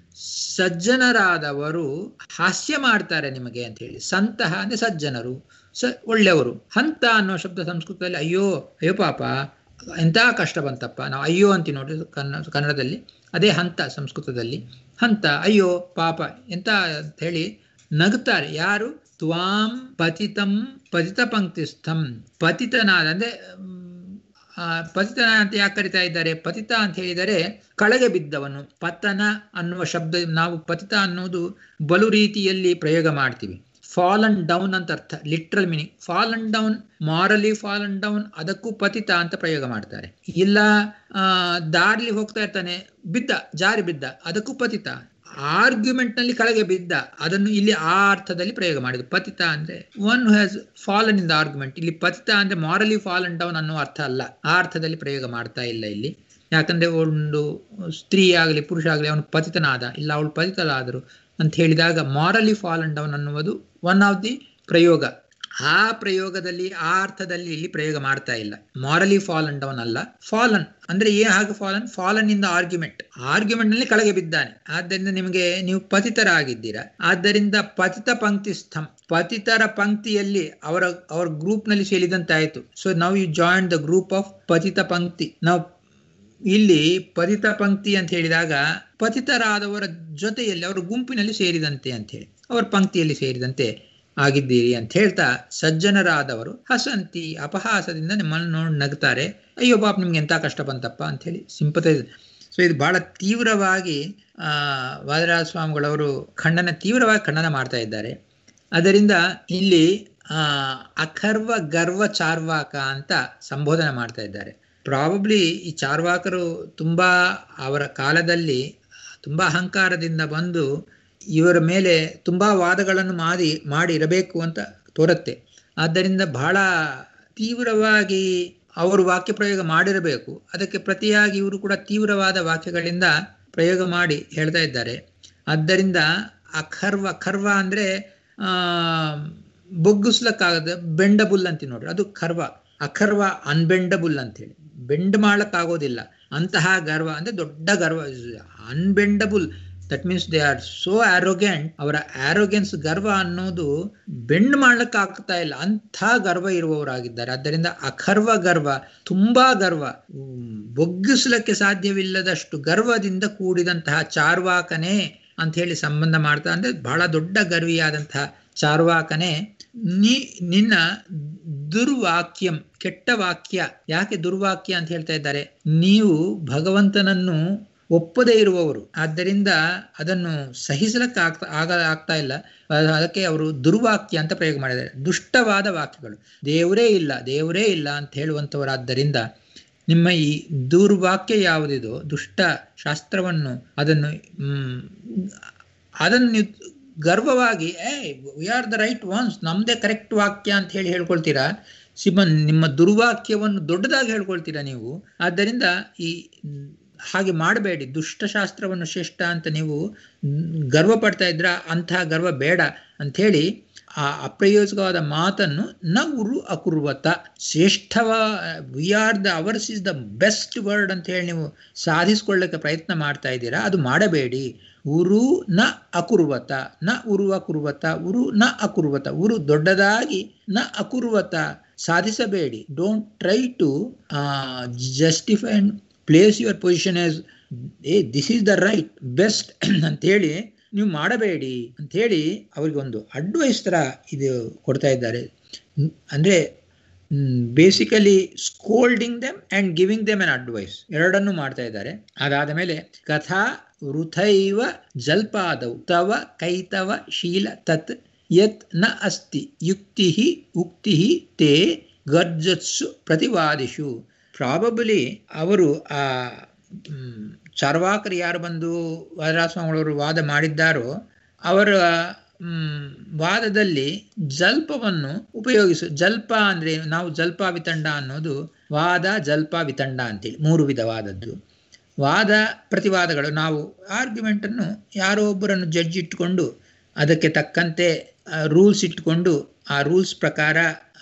ಸಜ್ಜನರಾದವರು ಹಾಸ್ಯ ಮಾಡ್ತಾರೆ ನಿಮಗೆ ಅಂತ ಹೇಳಿ ಸಂತಹ ಅಂದ್ರೆ ಸಜ್ಜನರು ಸ ಒಳ್ಳೆಯವರು ಹಂತ ಅನ್ನೋ ಶಬ್ದ ಸಂಸ್ಕೃತದಲ್ಲಿ ಅಯ್ಯೋ ಅಯ್ಯೋ ಪಾಪ ಎಂಥ ಕಷ್ಟ ಬಂತಪ್ಪ ನಾವು ಅಯ್ಯೋ ಅಂತೀವಿ ನೋಡಿ ಕನ್ನ ಕನ್ನಡದಲ್ಲಿ ಅದೇ ಹಂತ ಸಂಸ್ಕೃತದಲ್ಲಿ ಹಂತ ಅಯ್ಯೋ ಪಾಪ ಎಂತ ಅಂತ ಹೇಳಿ ನಗುತ್ತಾರೆ ಯಾರು ತ್ವಾಂ ಪತಿತಂ ಪತಿತ ಪಂಕ್ತಿಸ್ಥಂ ಪತಿತನಾದ ಅಂದ್ರೆ ಪತಿತನ ಅಂತ ಯಾಕೆ ಕರಿತಾ ಇದ್ದಾರೆ ಪತಿತ ಅಂತ ಹೇಳಿದರೆ ಕಳೆಗೆ ಬಿದ್ದವನು ಪತನ ಅನ್ನುವ ಶಬ್ದ ನಾವು ಪತಿತ ಅನ್ನೋದು ಬಲು ರೀತಿಯಲ್ಲಿ ಪ್ರಯೋಗ ಮಾಡ್ತೀವಿ ಫಾಲ್ ಅಂಡ್ ಡೌನ್ ಅಂತ ಅರ್ಥ literal meaning fall and down morally fall and down ಅದಕ್ಕೂ ಪತಿತ ಅಂತ ಪ್ರಯೋಗ ಮಾಡ್ತಾರೆ ಇಲ್ಲ ದಾರಿಲಿ ಹೋಗ್ತಾ ಇರ್ತಾನೆ ಬಿದ್ದ ಜಾರಿ ಬಿದ್ದ ಅದಕ್ಕೂ ಪತಿತ ಆರ್ಗ್ಯುಮೆಂಟ್ ನಲ್ಲಿ ಕೆಳಗೆ ಬಿದ್ದ ಅದನ್ನು ಇಲ್ಲಿ ಆ ಅರ್ಥದಲ್ಲಿ ಪ್ರಯೋಗ ಮಾಡಿದ್ರು ಪತಿತ ಅಂದ್ರೆ one has fallen in the argument ಇಲ್ಲಿ ಪತಿತ ಅಂದ್ರೆ ಮಾರಲಿ ಫಾಲ್ ಅಂಡ್ ಡೌನ್ ಅನ್ನೋ ಅರ್ಥ ಅಲ್ಲ ಆ ಅರ್ಥದಲ್ಲಿ ಪ್ರಯೋಗ ಮಾಡ್ತಾ ಇಲ್ಲ ಇಲ್ಲಿ ಯಾಕಂದ್ರೆ ಒಂದು ಸ್ತ್ರೀ ಆಗಲಿ ಪುರುಷ ಆಗಲಿ ಅವನು ಪತಿತನಾದ ಇಲ್ಲ ಅವಳು ಪತಿತಲಾದರು ಅಂತ ಹೇಳಿದಾಗ ಮಾರಲಿ ಫಾಲ್ ಅಂಡ್ ಡೌನ್ ಅನ್ನುವುದು ಒನ್ ಆಫ್ ದಿ ಪ್ರಯೋಗ ಆ ಪ್ರಯೋಗದಲ್ಲಿ ಆ ಅರ್ಥದಲ್ಲಿ ಇಲ್ಲಿ ಪ್ರಯೋಗ ಮಾಡ್ತಾ ಇಲ್ಲ ಮಾರಲಿ ಫಾಲ್ ಅಂಡ್ ಡೌನ್ ಅಲ್ಲ ಫಾಲನ್ ಅಂದ್ರೆ ಏನ್ ಹಾಗೆ fallen fallen in the argument ಆರ್ಗ್ಯುಮೆಂಟ್ ನಲ್ಲಿ ಕೆಳಗೆ ಬಿದ್ದಾನೆ ಆದ್ದರಿಂದ ನಿಮಗೆ ನೀವು ಪತಿತರಾಗಿದ್ದೀರಾ ಆದ್ದರಿಂದ ಪತಿತ ಪಂಕ್ತಿ ಸ್ಥಂ ಪತಿತರ ಪಂಕ್ತಿಯಲ್ಲಿ ಅವರ ಅವರ ಗ್ರೂಪ್ ನಲ್ಲಿ ಸೇರಿದಂತಾಯ್ತು ಸೊ ನಾವು you join the group of ಪತಿತ ಪಂಕ್ತಿ ನಾವು ಇಲ್ಲಿ ಪತಿತ ಪಂಕ್ತಿ ಅಂತ ಹೇಳಿದಾಗ ಪತಿತರಾದವರ ಜೊತೆಯಲ್ಲಿ ಅವರ ಗುಂಪಿನಲ್ಲಿ ಸೇರಿದಂತೆ ಅಂತ ಹೇಳಿ ಅವರ ಪಂಕ್ತಿಯಲ್ಲಿ ಸೇರಿದಂತೆ ಆಗಿದ್ದೀರಿ ಅಂತ ಹೇಳ್ತಾ ಸಜ್ಜನರಾದವರು ಹಸಂತಿ ಅಪಹಾಸದಿಂದ ನಿಮ್ಮನ್ನು ನೋಡಿ ನಗ್ತಾರೆ ಅಯ್ಯೋ ಪಾಪ ನಿಮ್ಗೆ ಎಂತ ಕಷ್ಟ ಬಂತಪ್ಪ ಅಂತ ಹೇಳಿ ಸಿಂಪತೆ ಸೊ ಇದು ಬಹಳ ತೀವ್ರವಾಗಿ ಆ ವಾದರಾಜ ಸ್ವಾಮಿಗಳವರು ಖಂಡನ ತೀವ್ರವಾಗಿ ಖಂಡನ ಮಾಡ್ತಾ ಇದ್ದಾರೆ ಅದರಿಂದ ಇಲ್ಲಿ ಆ ಅಖರ್ವ ಗರ್ವ ಚಾರ್ವಾಕ ಅಂತ ಸಂಬೋಧನೆ ಮಾಡ್ತಾ ಇದ್ದಾರೆ ಪ್ರಾಬಬ್ಲಿ ಈ ಚಾರ್ವಾಕರು ತುಂಬಾ ಅವರ ಕಾಲದಲ್ಲಿ ತುಂಬಾ ಅಹಂಕಾರದಿಂದ ಬಂದು ಇವರ ಮೇಲೆ ತುಂಬಾ ವಾದಗಳನ್ನು ಮಾಡಿ ಮಾಡಿ ಇರಬೇಕು ಅಂತ ತೋರುತ್ತೆ ಆದ್ದರಿಂದ ಬಹಳ ತೀವ್ರವಾಗಿ ಅವರು ವಾಕ್ಯ ಪ್ರಯೋಗ ಮಾಡಿರಬೇಕು ಅದಕ್ಕೆ ಪ್ರತಿಯಾಗಿ ಇವರು ಕೂಡ ತೀವ್ರವಾದ ವಾಕ್ಯಗಳಿಂದ ಪ್ರಯೋಗ ಮಾಡಿ ಹೇಳ್ತಾ ಇದ್ದಾರೆ ಆದ್ದರಿಂದ ಅಖರ್ವ ಖರ್ವ ಅಂದ್ರೆ ಆ ಬೊಗ್ಗಿಸ್ಲಕ್ಕಾಗದ ಬೆಂಡಬುಲ್ ಅಂತೀವಿ ನೋಡ್ರಿ ಅದು ಖರ್ವ ಅಖರ್ವ ಅನ್ಬೆಂಡಬುಲ್ ಅಂತೇಳಿ ಬೆಂಡ್ ಮಾಡ್ಲಕ್ಕಾಗೋದಿಲ್ಲ ಅಂತಹ ಗರ್ವ ಅಂದ್ರೆ ದೊಡ್ಡ ಗರ್ವ unbendable that means they are so arrogant ಅವರ ಆರೋಗ್ಯನ್ಸ್ ಗರ್ವ ಅನ್ನೋದು ಬೆಂಡ್ ಮಾಡ್ಲಿಕ್ಕೆ ಆಗ್ತಾ ಇಲ್ಲ ಅಂಥ ಗರ್ವ ಇರುವವರಾಗಿದ್ದಾರೆ ಆದ್ದರಿಂದ ಅಖರ್ವ ಗರ್ವ ತುಂಬಾ ಗರ್ವ ಬೊಗ್ಗಿಸ್ಲಿಕ್ಕೆ ಸಾಧ್ಯವಿಲ್ಲದಷ್ಟು ಗರ್ವದಿಂದ ಕೂಡಿದಂತಹ ಚಾರ್ವಾಕನೇ ಅಂತ ಹೇಳಿ ಸಂಬಂಧ ಮಾಡ್ತಾ ಅಂದ್ರೆ ಬಹಳ ದೊಡ್ಡ ಗರ್ವಿಯಾದಂತಹ ಚಾರ್ವಾಕನೇ ನೀ ನಿನ್ನ ದುರ್ವಾಕ್ಯಂ ಕೆಟ್ಟ ವಾಕ್ಯ ಯಾಕೆ ದುರ್ವಾಕ್ಯ ಅಂತ ಹೇಳ್ತಾ ಇದ್ದಾರೆ ನೀವು ಭಗವಂತನನ್ನು ಒಪ್ಪದೇ ಇರುವವರು ಆದ್ದರಿಂದ ಅದನ್ನು ಸಹಿಸಲಕ್ಕೆ ಆಗ್ತಾ ಆಗ ಆಗ್ತಾ ಇಲ್ಲ ಅದ- ಅದಕ್ಕೆ ಅವರು ದುರ್ವಾಕ್ಯ ಅಂತ ಪ್ರಯೋಗ ಮಾಡಿದ್ದಾರೆ ದುಷ್ಟವಾದ ವಾಕ್ಯಗಳು ದೇವರೇ ಇಲ್ಲ ದೇವರೇ ಇಲ್ಲ ಅಂತ ಹೇಳುವಂಥವರಾದ್ದರಿಂದ ನಿಮ್ಮ ಈ ದುರ್ವಾಕ್ಯ ಯಾವುದಿದೋ ದುಷ್ಟ ಶಾಸ್ತ್ರವನ್ನು ಅದನ್ನು ಮ್, ಅದನ್ನು ನೀವು ಗರ್ವವಾಗಿ uh we are the right ones ನಮ್ಮದೇ ಕರೆಕ್ಟ್ ವಾಕ್ಯ ಅಂತ ಹೇಳಿ ಹೇಳ್ಕೊಳ್ತೀರಾ ಸಿಮನ್ ನಿಮ್ಮ ದುರ್ವಾಕ್ಯವನ್ನು ದೊಡ್ಡದಾಗಿ ಹೇಳ್ಕೊಳ್ತೀರಾ ನೀವು ಆದ್ದರಿಂದ ಈ ಮ್, ಹಾಗೆ ಮಾಡಬೇಡಿ ದುಷ್ಟಶಾಸ್ತ್ರವನ್ನು ಶ್ರೇಷ್ಠ ಅಂತ ನೀವು ಮ್, ಗರ್ವ ಪಡ್ತಾ ಇದ್ರ ಅಂತಹ ಗರ್ವ ಬೇಡ ಅಂಥೇಳಿ ಆ ಅಪ್ರಯೋಜಕವಾದ ಮಾತನ್ನು ನ ಉರು ಅಕುರ್ವತ ಶ್ರೇಷ್ಠವ we are the ours is the best word ಅಂತ ಹೇಳಿ ನೀವು ಸಾಧಿಸ್ಕೊಳ್ಳಕ್ಕೆ ಪ್ರಯತ್ನ ಮಾಡ್ತಾ ಇದ್ದೀರಾ ಅದು ಮಾಡಬೇಡಿ ಉರು ನ ಅಕುರ್ವತ ನ ಉರು ಅಕುರ್ವತ ಉರು ನ ಅಕುರ್ವತ ಉರು ದೊಡ್ಡದಾಗಿ ನ ಅಕುರ್ವತ ಸಾಧಿಸಬೇಡಿ don't try to justify and place your position as uh this is the right best ಅಂತೇಳಿ ನೀವು ಮಾಡಬೇಡಿ ಅಂಥೇಳಿ ಅವ್ರಿಗೆ ಒಂದು ಅಡ್ವೈಸ್ ಥರ ಇದು ಕೊಡ್ತಾ ಇದ್ದಾರೆ ಹ್ಮ್, ಅಂದ್ರೆ basically scolding them and giving them an advice ಎರಡನ್ನೂ ಮಾಡ್ತಾ ಇದ್ದಾರೆ ಅದಾದ ಮೇಲೆ ಕಥಾ ವೃಥೈವ ಜಲ್ಪಾದೌ ತವ ಕೈತವ ಶೀಲ ತತ್ ಯತ್ ನ ಅಸ್ತಿ ಯುಕ್ತಿ ಉಕ್ತಿ ತೇ ಗರ್ಜತ್ಸು ಪ್ರತಿವಾದಿಷು ಪ್ರಾಬಬಲಿ ಅವರು ಆ ಮ್, ಚಾರ್ವಾಕರು ಯಾರು ಬಂದು ವರರಾಜಸ್ವಾಮಿಗಳವರು ವಾದ ಮಾಡಿದ್ದಾರೋ ಅವರ ಮ್, ವಾದದಲ್ಲಿ ಜಲ್ಪವನ್ನು ಉಪಯೋಗಿಸು ಜಲ್ಪ ಅಂದ್ರೆ ಏನು? ನಾವು ಜಲ್ಪ ವಿತಂಡ ಅನ್ನೋದು ವಾದ ಜಲ್ಪ ವಿತಂಡ ಅಂತೇಳಿ ಮೂರು ವಿಧವಾದದ್ದು ವಾದ ಪ್ರತಿವಾದಗಳು ನಾವು ಆರ್ಗ್ಯುಮೆಂಟನ್ನು ಯಾರೋ ಒಬ್ಬರನ್ನು ಜಡ್ಜ್ ಇಟ್ಟುಕೊಂಡು ಅದಕ್ಕೆ ತಕ್ಕಂತೆ ರೂಲ್ಸ್ ಇಟ್ಟುಕೊಂಡು ಆ ರೂಲ್ಸ್ ಪ್ರಕಾರ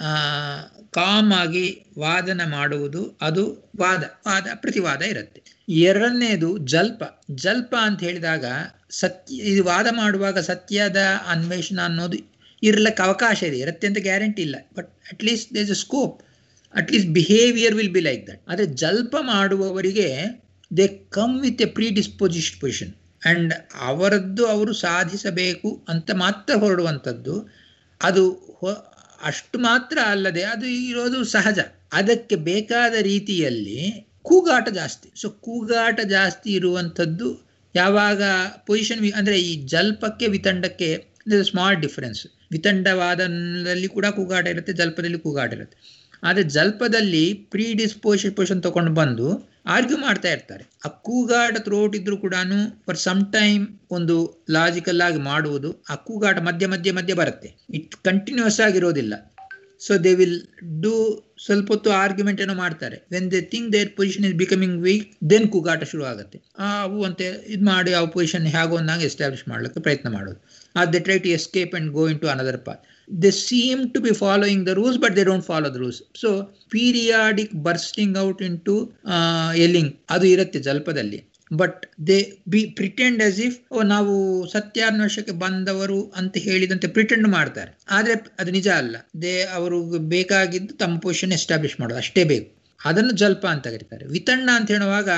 ಕಾಮ್ ಆಗಿ ವಾದನ ಮಾಡುವುದು ಅದು ವಾದ ವಾದ ಪ್ರತಿವಾದ ಇರುತ್ತೆ ಎರಡನೇದು ಜಲ್ಪ ಜಲ್ಪ ಅಂತ ಹೇಳಿದಾಗ ಸತ್ಯ ಇದು ವಾದ ಮಾಡುವಾಗ ಸತ್ಯದ ಅನ್ವೇಷಣ ಅನ್ನೋದು ಇರ್ಲಿಕ್ಕೆ ಅವಕಾಶ ಇದೆ ಇರುತ್ತೆ ಅಂತ ಗ್ಯಾರಂಟಿ ಇಲ್ಲ but at least there's a scope at least behavior will be like that ಆದರೆ ಜಲ್ಪ ಮಾಡುವವರಿಗೆ they come with a predisposition position and ಅವರದ್ದು ಅವರು ಸಾಧಿಸಬೇಕು ಅಂತ ಮಾತ್ರ ಹೊರಡುವಂಥದ್ದು ಅದು ಹೊ- ಅಷ್ಟು ಮಾತ್ರ ಅಲ್ಲದೆ ಅದು ಇರೋದು ಸಹಜ ಅದಕ್ಕೆ ಬೇಕಾದ ರೀತಿಯಲ್ಲಿ ಕೂಗಾಟ ಜಾಸ್ತಿ ಸೊ ಕೂಗಾಟ ಜಾಸ್ತಿ ಇರುವಂಥದ್ದು ಯಾವಾಗ ಪೊಸಿಷನ್ ಅಂದರೆ ಈ ಜಲ್ಪಕ್ಕೆ ವಿತಂಡಕ್ಕೆ ಸ್ಮಾಲ್ ಡಿಫರೆನ್ಸ್ ವಿತಂಡವಾದದಲ್ಲಿ ಕೂಡ ಕೂಗಾಟ ಇರುತ್ತೆ ಜಲ್ಪದಲ್ಲಿ ಕೂಗಾಟ ಇರುತ್ತೆ ಆದರೆ ಜಲ್ಪದಲ್ಲಿ ಪ್ರೀ ಡಿಸ್ಪೋಷನ್ ಪೊಸಿಷನ್ ತಗೊಂಡು ಬಂದು ಆರ್ಗ್ಯೂ ಮಾಡ್ತಾ ಇರ್ತಾರೆ ಆ ಕೂಗಾಟ ಥ್ರೋಟ್ ಇದ್ರೂ ಕೂಡ ಫಾರ್ ಸಮ್ ಟೈಮ್ ಒಂದು ಲಾಜಿಕಲ್ ಆಗಿ ಮಾಡುವುದು ಆ ಕೂಗಾಟ ಮಧ್ಯ ಮಧ್ಯ ಮಧ್ಯ ಬರುತ್ತೆ ಇಟ್ ಕಂಟಿನ್ಯೂಸ್ ಆಗಿರೋದಿಲ್ಲ ಸೊ ದೇ ವಿಲ್ ಡೂ ಸ್ವಲ್ಪ ಹೊತ್ತು ಆರ್ಗ್ಯುಮೆಂಟ್ ಏನೋ ಮಾಡ್ತಾರೆ when they think their position is becoming weak then ಕೂಗಾಟ ಶುರು ಆಗುತ್ತೆ ಆ, ಅವು ಅಂತೆ ಇದು ಮಾಡಿ ಆ ಪೊಸಿಷನ್ ಹೇಗೋ ಒಂದಾಗ ಎಸ್ಟಾಬ್ಲಿಷ್ ಮಾಡ್ಲಿಕ್ಕೆ ಪ್ರಯತ್ನ ಮಾಡೋದು or they try to escape and go into another path they seem to be following the rules but they don't follow the rules so periodic bursting out into yelling ಅದು ಇರುತ್ತೆ ಜಲ್ಪದಲ್ಲಿ but they be pretend as if ನಾವು ಸತ್ಯಾನ್ವೇಷಕ್ಕೆ ಬಂದವರು ಅಂತ ಹೇಳಿದಂತೆ ಪ್ರಿಟೆಂಡ್ ಮಾಡ್ತಾರೆ ಆದ್ರೆ ಅದು ನಿಜ ಅಲ್ಲ ದೇ ಅವರು ಬೇಕಾಗಿದ್ದು ತಮ್ಮ ಪೊಸಿಷನ್ ಎಸ್ಟಾಬ್ಲಿಷ್ ಮಾಡೋದು ಅಷ್ಟೇ ಬೇಕು ಅದನ್ನು ಜಲ್ಪ ಅಂತ ಕರೀತಾರೆ ವಿತಣ್ಣ ಅಂತ ಹೇಳುವಾಗ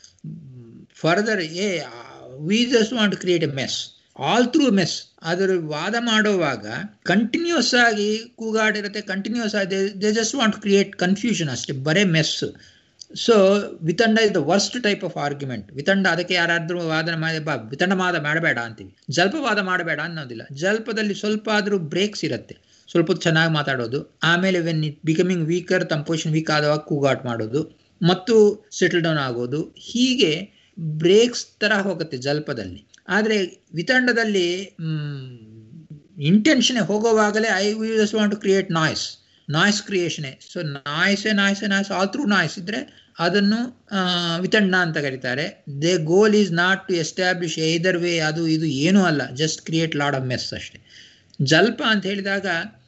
further uh we just want create a mess all through mess ಅದರ ವಾದ ಮಾಡುವಾಗ ಕಂಟಿನ್ಯೂಸ್ ಆಗಿ ಕೂಗಾಡಿರುತ್ತೆ ಕಂಟಿನ್ಯೂಸ್ ಆಗಿ they just want create confusion ಅಷ್ಟೇ ಬರೇ ಮೆಸ್ ಸೊ ವಿತಂಡ is the worst type of argument ವಿತಂಡ ಅದಕ್ಕೆ ಯಾರಾದ್ರೂ ವಾದನ ಮಾಡಿ ಬಾ ವಿತಂಡ ವಾದ ಮಾಡಬೇಡ ಅಂತೀವಿ ಜಲ್ಪವಾದ ಮಾಡಬೇಡ ಅನ್ನೋದಿಲ್ಲ ಜಲ್ಪದಲ್ಲಿ ಸ್ವಲ್ಪ ಆದರೂ ಬ್ರೇಕ್ಸ್ ಇರುತ್ತೆ ಸ್ವಲ್ಪ ಹೊತ್ತು ಚೆನ್ನಾಗಿ ಮಾತಾಡೋದು ಆಮೇಲೆ ವೆನ್ ಇಟ್ ಬಿಕಮಿಂಗ್ ವೀಕರ್ ತಮ್ಮ ಪೊಸಿಷನ್ ವೀಕ್ ಆದವಾಗ ಕೂಗಾಟ್ ಮಾಡೋದು ಮತ್ತು ಸೆಟಲ್ ಡೌನ್ ಆಗೋದು ಹೀಗೆ ಬ್ರೇಕ್ಸ್ ತರ ಹೋಗುತ್ತೆ ಜಲ್ಪದಲ್ಲಿ ಆದರೆ ವಿತಂಡದಲ್ಲಿ ಇಂಟೆನ್ಷನ್ ಹೋಗುವಾಗಲೇ I we just want to create noise noise ಕ್ರಿಯೇಷನೇ ಸೊ ನಾಯ್ಸೇ ನಾಯ್ಸೇ ನಾಯ್ಸ್ ಆಲ್ ಥ್ರೂ ನಾಯ್ಸ್ ಇದ್ರೆ ಅದನ್ನು ಆ, ವಿತಂಡ ಅಂತ ಕರೀತಾರೆ they goal is not to establish either way ಅದು ಇದು ಏನೂ ಅಲ್ಲ just create lot of mess ಅಷ್ಟೇ ಜಲ್ಪ ಅಂತ ಹೇಳಿದಾಗ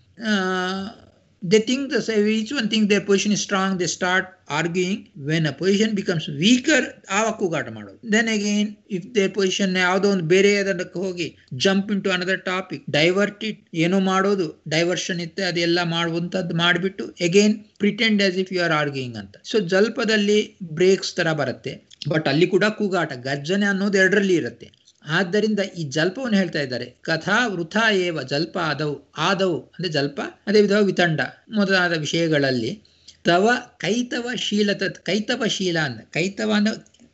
they think the each one think their position is strong they start arguing when a position becomes weaker ಆವಾಗ ಕೂಗಾಟ ಮಾಡೋದು then again if their position ಯಾವುದೋ ಒಂದು ಬೇರೆ ಅದಕ್ಕೆ ಹೋಗಿ jump into another topic divert it ಏನೋ ಮಾಡೋದು ಡೈವರ್ಷನ್ ಇತ್ತೆ ಅದೆಲ್ಲ ಮಾಡುವಂಥದ್ದು ಮಾಡಿಬಿಟ್ಟು again pretend as if you are arguing ಅಂತ ಸೊ ಜಲ್ಪದಲ್ಲಿ ಬ್ರೇಕ್ಸ್ ತರ ಬರುತ್ತೆ ಬಟ್ ಅಲ್ಲಿ ಕೂಡ ಕೂಗಾಟ ಗರ್ಜನೆ ಅನ್ನೋದು ಎರಡರಲ್ಲಿ ಇರುತ್ತೆ ಆದ್ದರಿಂದ ಈ ಜಲ್ಪವನ್ನು ಹೇಳ್ತಾ ಇದ್ದಾರೆ ಕಥಾ ವೃಥ ಏವ ಜಲ್ಪ ಆದವು ಆದವು ಅಂದ್ರೆ ಜಲ್ಪ ಅದೇ ವಿಧವಾಗಿ ವಿತಂಡ ಮೊದಲಾದ ವಿಷಯಗಳಲ್ಲಿ ತವ ಕೈತವ ಶೀಲತ ಕೈತವ ಶೀಲ ಅಂದ ಕೈತವ ಅಂದ್ರೆ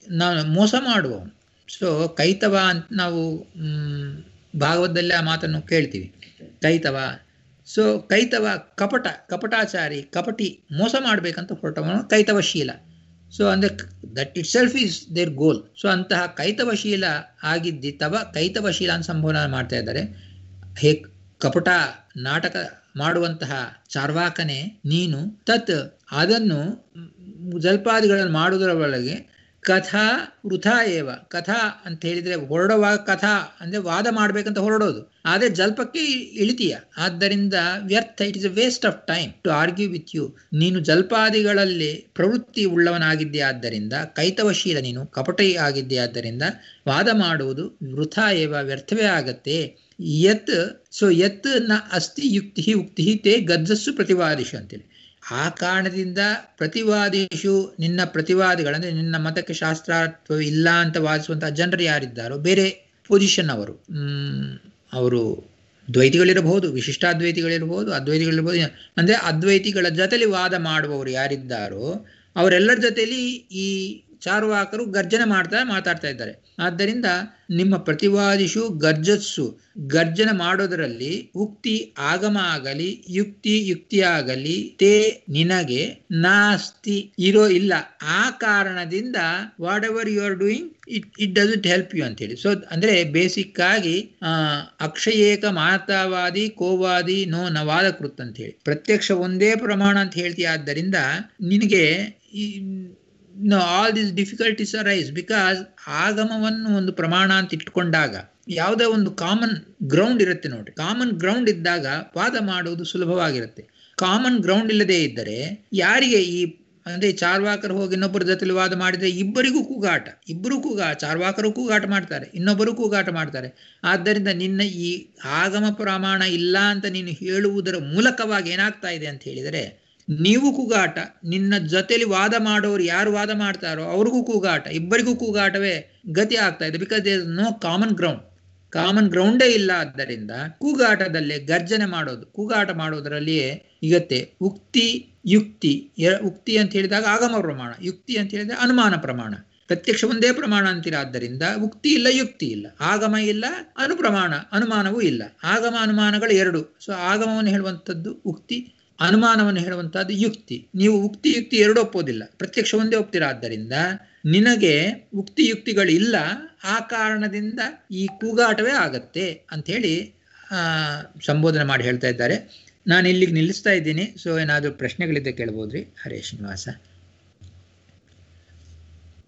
ನಾವು ಮೋಸ ಮಾಡುವವನು ಸೊ ಕೈತವ ಅಂತ ನಾವು ಮ್, ಭಾಗವತದಲ್ಲಿ ಆ ಮಾತನ್ನು ಕೇಳ್ತೀವಿ ಕೈತವ ಸೊ ಕೈತವ ಕಪಟ ಕಪಟಾಚಾರಿ ಕಪಟಿ ಮೋಸ ಮಾಡಬೇಕಂತ ಹೊರಟವನು ಕೈತವಶೀಲ ಸೊ ಅಂದರೆ that itself is their goal so ಅಂತಹ ಕೈತವಶೀಲ ಆಗಿದ್ದಿ ತವ ಕೈತವಶೀಲ ಅಂತ ಸಂಬೋಧನ ಮಾಡ್ತಾ ಇದ್ದಾರೆ ಹೇ ಕಪಟ ನಾಟಕ ಮಾಡುವಂತಹ ಚಾರ್ವಾಕನೇ ನೀನು ತತ್ ಅದನ್ನು ಮ್, ಜಲ್ಪಾದಿಗಳನ್ನು ಮಾಡುವುದರ ಒಳಗೆ ಕಥಾ ವೃಥಾ ಏವ ಕಥಾ ಅಂತ ಹೇಳಿದ್ರೆ ಹೊರಡುವಾಗ ಕಥಾ ಅಂದ್ರೆ ವಾದ ಮಾಡ್ಬೇಕಂತ ಹೊರಡೋದು ಆದ್ರೆ ಜಲ್ಪಕ್ಕೆ ಇ- ಇಳಿತೀಯ ಆದ್ದರಿಂದ ವ್ಯರ್ಥ it is a waste of time to argue with you ನೀನು ಜಲ್ಪಾದಿಗಳಲ್ಲಿ ಪ್ರವೃತ್ತಿ ಉಳ್ಳವನಾಗಿದ್ದೆ ಆದ್ದರಿಂದ ಕೈತವಶೀಲ ನೀನು ಕಪಟಿ ಆಗಿದ್ದೆ ಆದ್ದರಿಂದ ವಾದ ಮಾಡುವುದು ವೃಥಾ ಏವ ವ್ಯರ್ಥವೇ ಆಗತ್ತೆ ಯತ್ ಸೊ ಯತ್ ನ ಅಸ್ತಿ ಯುಕ್ತಿ ಉಕ್ತಿ ತೇ ಗಜ್ಜಸ್ಸು ಪ್ರತಿವಾದಿಶು ಅಂತೇಳಿ ಆ ಕಾರಣದಿಂದ ಪ್ರತಿವಾದಿಶು ನಿನ್ನ ಪ್ರತಿವಾದಿಗಳಂದ್ರೆ ನಿನ್ನ ಮತಕ್ಕೆ ಶಾಸ್ತ್ರಾರ್ಥ ಇಲ್ಲ ಅಂತ ವಾದಿಸುವಂತಹ ಜನರು ಯಾರಿದ್ದಾರೋ ಬೇರೆ ಪೊಸಿಷನ್ ಅವರು ಹ್ಮ್, ಅವರು ದ್ವೈತಿಗಳಿರಬಹುದು ವಿಶಿಷ್ಟಾದ್ವೈತಿಗಳಿರಬಹುದು ಅದ್ವೈತಿಗಳಿರಬಹುದು ಅಂದ್ರೆ ಅದ್ವೈತಿಗಳ ಜೊತೆಲಿ ವಾದ ಮಾಡುವವರು ಯಾರಿದ್ದಾರೋ ಅವರೆಲ್ಲರ ಜೊತೆಲಿ ಈ ಚಾರುವಾಕರು ಗರ್ಜನೆ ಮಾಡ್ತಾ ಮಾತಾಡ್ತಾ ಇದ್ದಾರೆ ಆದ್ದರಿಂದ ನಿಮ್ಮ ಪ್ರತಿವಾದಿಷು ಗರ್ಜಸ್ಸು ಗರ್ಜನೆ ಮಾಡೋದರಲ್ಲಿ ಉಕ್ತಿ ಆಗಮ ಆಗಲಿ ಯುಕ್ತಿ ಯುಕ್ತಿ ಆಗಲಿ ತೇ ನಿನಗೆ ನಾಸ್ತಿ ಇರೋ ಇಲ್ಲ ಆ ಕಾರಣದಿಂದ whatever you are doing it it doesn't help you ಅಂತೇಳಿ ಸೊ ಅಂದ್ರೆ ಬೇಸಿಕ್ ಆಗಿ ಆ ಅಕ್ಷಯೇಕ ಮಾತಾವಾದಿ ಕೋವಾದಿ ನೋ ನವಾದ ಕೃತ್ ಅಂತ ಹೇಳಿ ಪ್ರತ್ಯಕ್ಷ ಒಂದೇ ಪ್ರಮಾಣ ಅಂತ ಹೇಳ್ತೀಯ ಆದ್ದರಿಂದ ನಿನಗೆ ಈ no all this difficulties arise because ಆಗಮವನ್ನು ಒಂದು ಪ್ರಮಾಣ ಅಂತ ಇಟ್ಕೊಂಡಾಗ ಯಾವುದೇ ಒಂದು ಕಾಮನ್ ಗ್ರೌಂಡ್ ಇರುತ್ತೆ ನೋಡಿ ಕಾಮನ್ ಗ್ರೌಂಡ್ ಇದ್ದಾಗ ವಾದ ಮಾಡುವುದು ಸುಲಭವಾಗಿರುತ್ತೆ ಕಾಮನ್ ಗ್ರೌಂಡ್ ಇಲ್ಲದೆ ಇದ್ದರೆ ಯಾರಿಗೆ ಈ ಅಂದ್ರೆ ಚಾರ್ವಾಕರು ಹೋಗಿ ಇನ್ನೊಬ್ಬರ ಜೊತೆಲಿ ವಾದ ಮಾಡಿದ್ರೆ ಇಬ್ಬರಿಗೂ ಕೂಗಾಟ ಇಬ್ಬರು ಕೂಗಾ ಚಾರ್ವಾಕರು ಕೂಗಾಟ ಮಾಡ್ತಾರೆ ಇನ್ನೊಬ್ಬರು ಕೂಗಾಟ ಮಾಡ್ತಾರೆ ಆದ್ದರಿಂದ ನಿನ್ನ ಈ ಆಗಮ ಪ್ರಮಾಣ ಇಲ್ಲ ಅಂತ ನೀನು ಹೇಳುವುದರ ಮೂಲಕವಾಗಿ ಏನಾಗ್ತಾ ಇದೆ ಅಂತ ಹೇಳಿದರೆ ನೀವು ಕೂಗಾಟ ನಿನ್ನ ಜೊತೆಲಿ ವಾದ ಮಾಡೋರು ಯಾರು ವಾದ ಮಾಡ್ತಾರೋ ಅವ್ರಿಗೂ ಕೂಗಾಟ ಇಬ್ಬರಿಗೂ ಕೂಗಾಟವೇ ಗತಿ ಆಗ್ತಾ ಇದೆ because their no common ground common ಗ್ರೌಂಡೇ ಇಲ್ಲ ಆದ್ದರಿಂದ ಕೂಗಾಟದಲ್ಲೇ ಗರ್ಜನೆ ಮಾಡೋದು ಕೂಗಾಟ ಮಾಡೋದರಲ್ಲಿಯೇ ಈಗತ್ತೆ ಉಕ್ತಿ ಯುಕ್ತಿ ಎ- ಉಕ್ತಿ ಅಂತ ಹೇಳಿದಾಗ ಆಗಮ ಪ್ರಮಾಣ ಯುಕ್ತಿ ಅಂತ ಹೇಳಿದ್ರೆ ಅನುಮಾನ ಪ್ರಮಾಣ ಪ್ರತ್ಯಕ್ಷ ಒಂದೇ ಪ್ರಮಾಣ ಅಂತೀರ ಆದ್ದರಿಂದ ಉಕ್ತಿ ಇಲ್ಲ ಯುಕ್ತಿ ಇಲ್ಲ ಆಗಮ ಇಲ್ಲ ಅನುಪ್ರಮಾಣ ಅನುಮಾನವೂ ಇಲ್ಲ ಆಗಮ ಅನುಮಾನಗಳು ಎರಡು ಸೊ ಆಗಮವನ್ನು ಹೇಳುವಂಥದ್ದು ಉಕ್ತಿ ಅನುಮಾನವನ್ನು ಹೇಳುವಂತಹದ್ದು ಯುಕ್ತಿ ನೀವು ಉಕ್ತಿ ಯುಕ್ತಿ ಎರಡು ಒಪ್ಪೋದಿಲ್ಲ ಪ್ರತ್ಯಕ್ಷ ಒಂದೇ ಒಪ್ತೀರ ಆದ್ದರಿಂದ ನಿನಗೆ ಉಕ್ತಿ ಯುಕ್ತಿಗಳು ಇಲ್ಲ ಆ ಕಾರಣದಿಂದ ಈ ಕೂಗಾಟವೇ ಆಗತ್ತೆ ಅಂಥೇಳಿ ಆ, ಸಂಬೋಧನೆ ಮಾಡಿ ಹೇಳ್ತಾ ಇದ್ದಾರೆ ನಾನು ಇಲ್ಲಿಗೆ ನಿಲ್ಲಿಸ್ತಾ ಇದ್ದೀನಿ ಸೊ ಏನಾದರೂ ಪ್ರಶ್ನೆಗಳಿದ್ದೆ ಕೇಳ್ಬೋದ್ರಿ ಹರೇ ಶ್ರೀನಿವಾಸ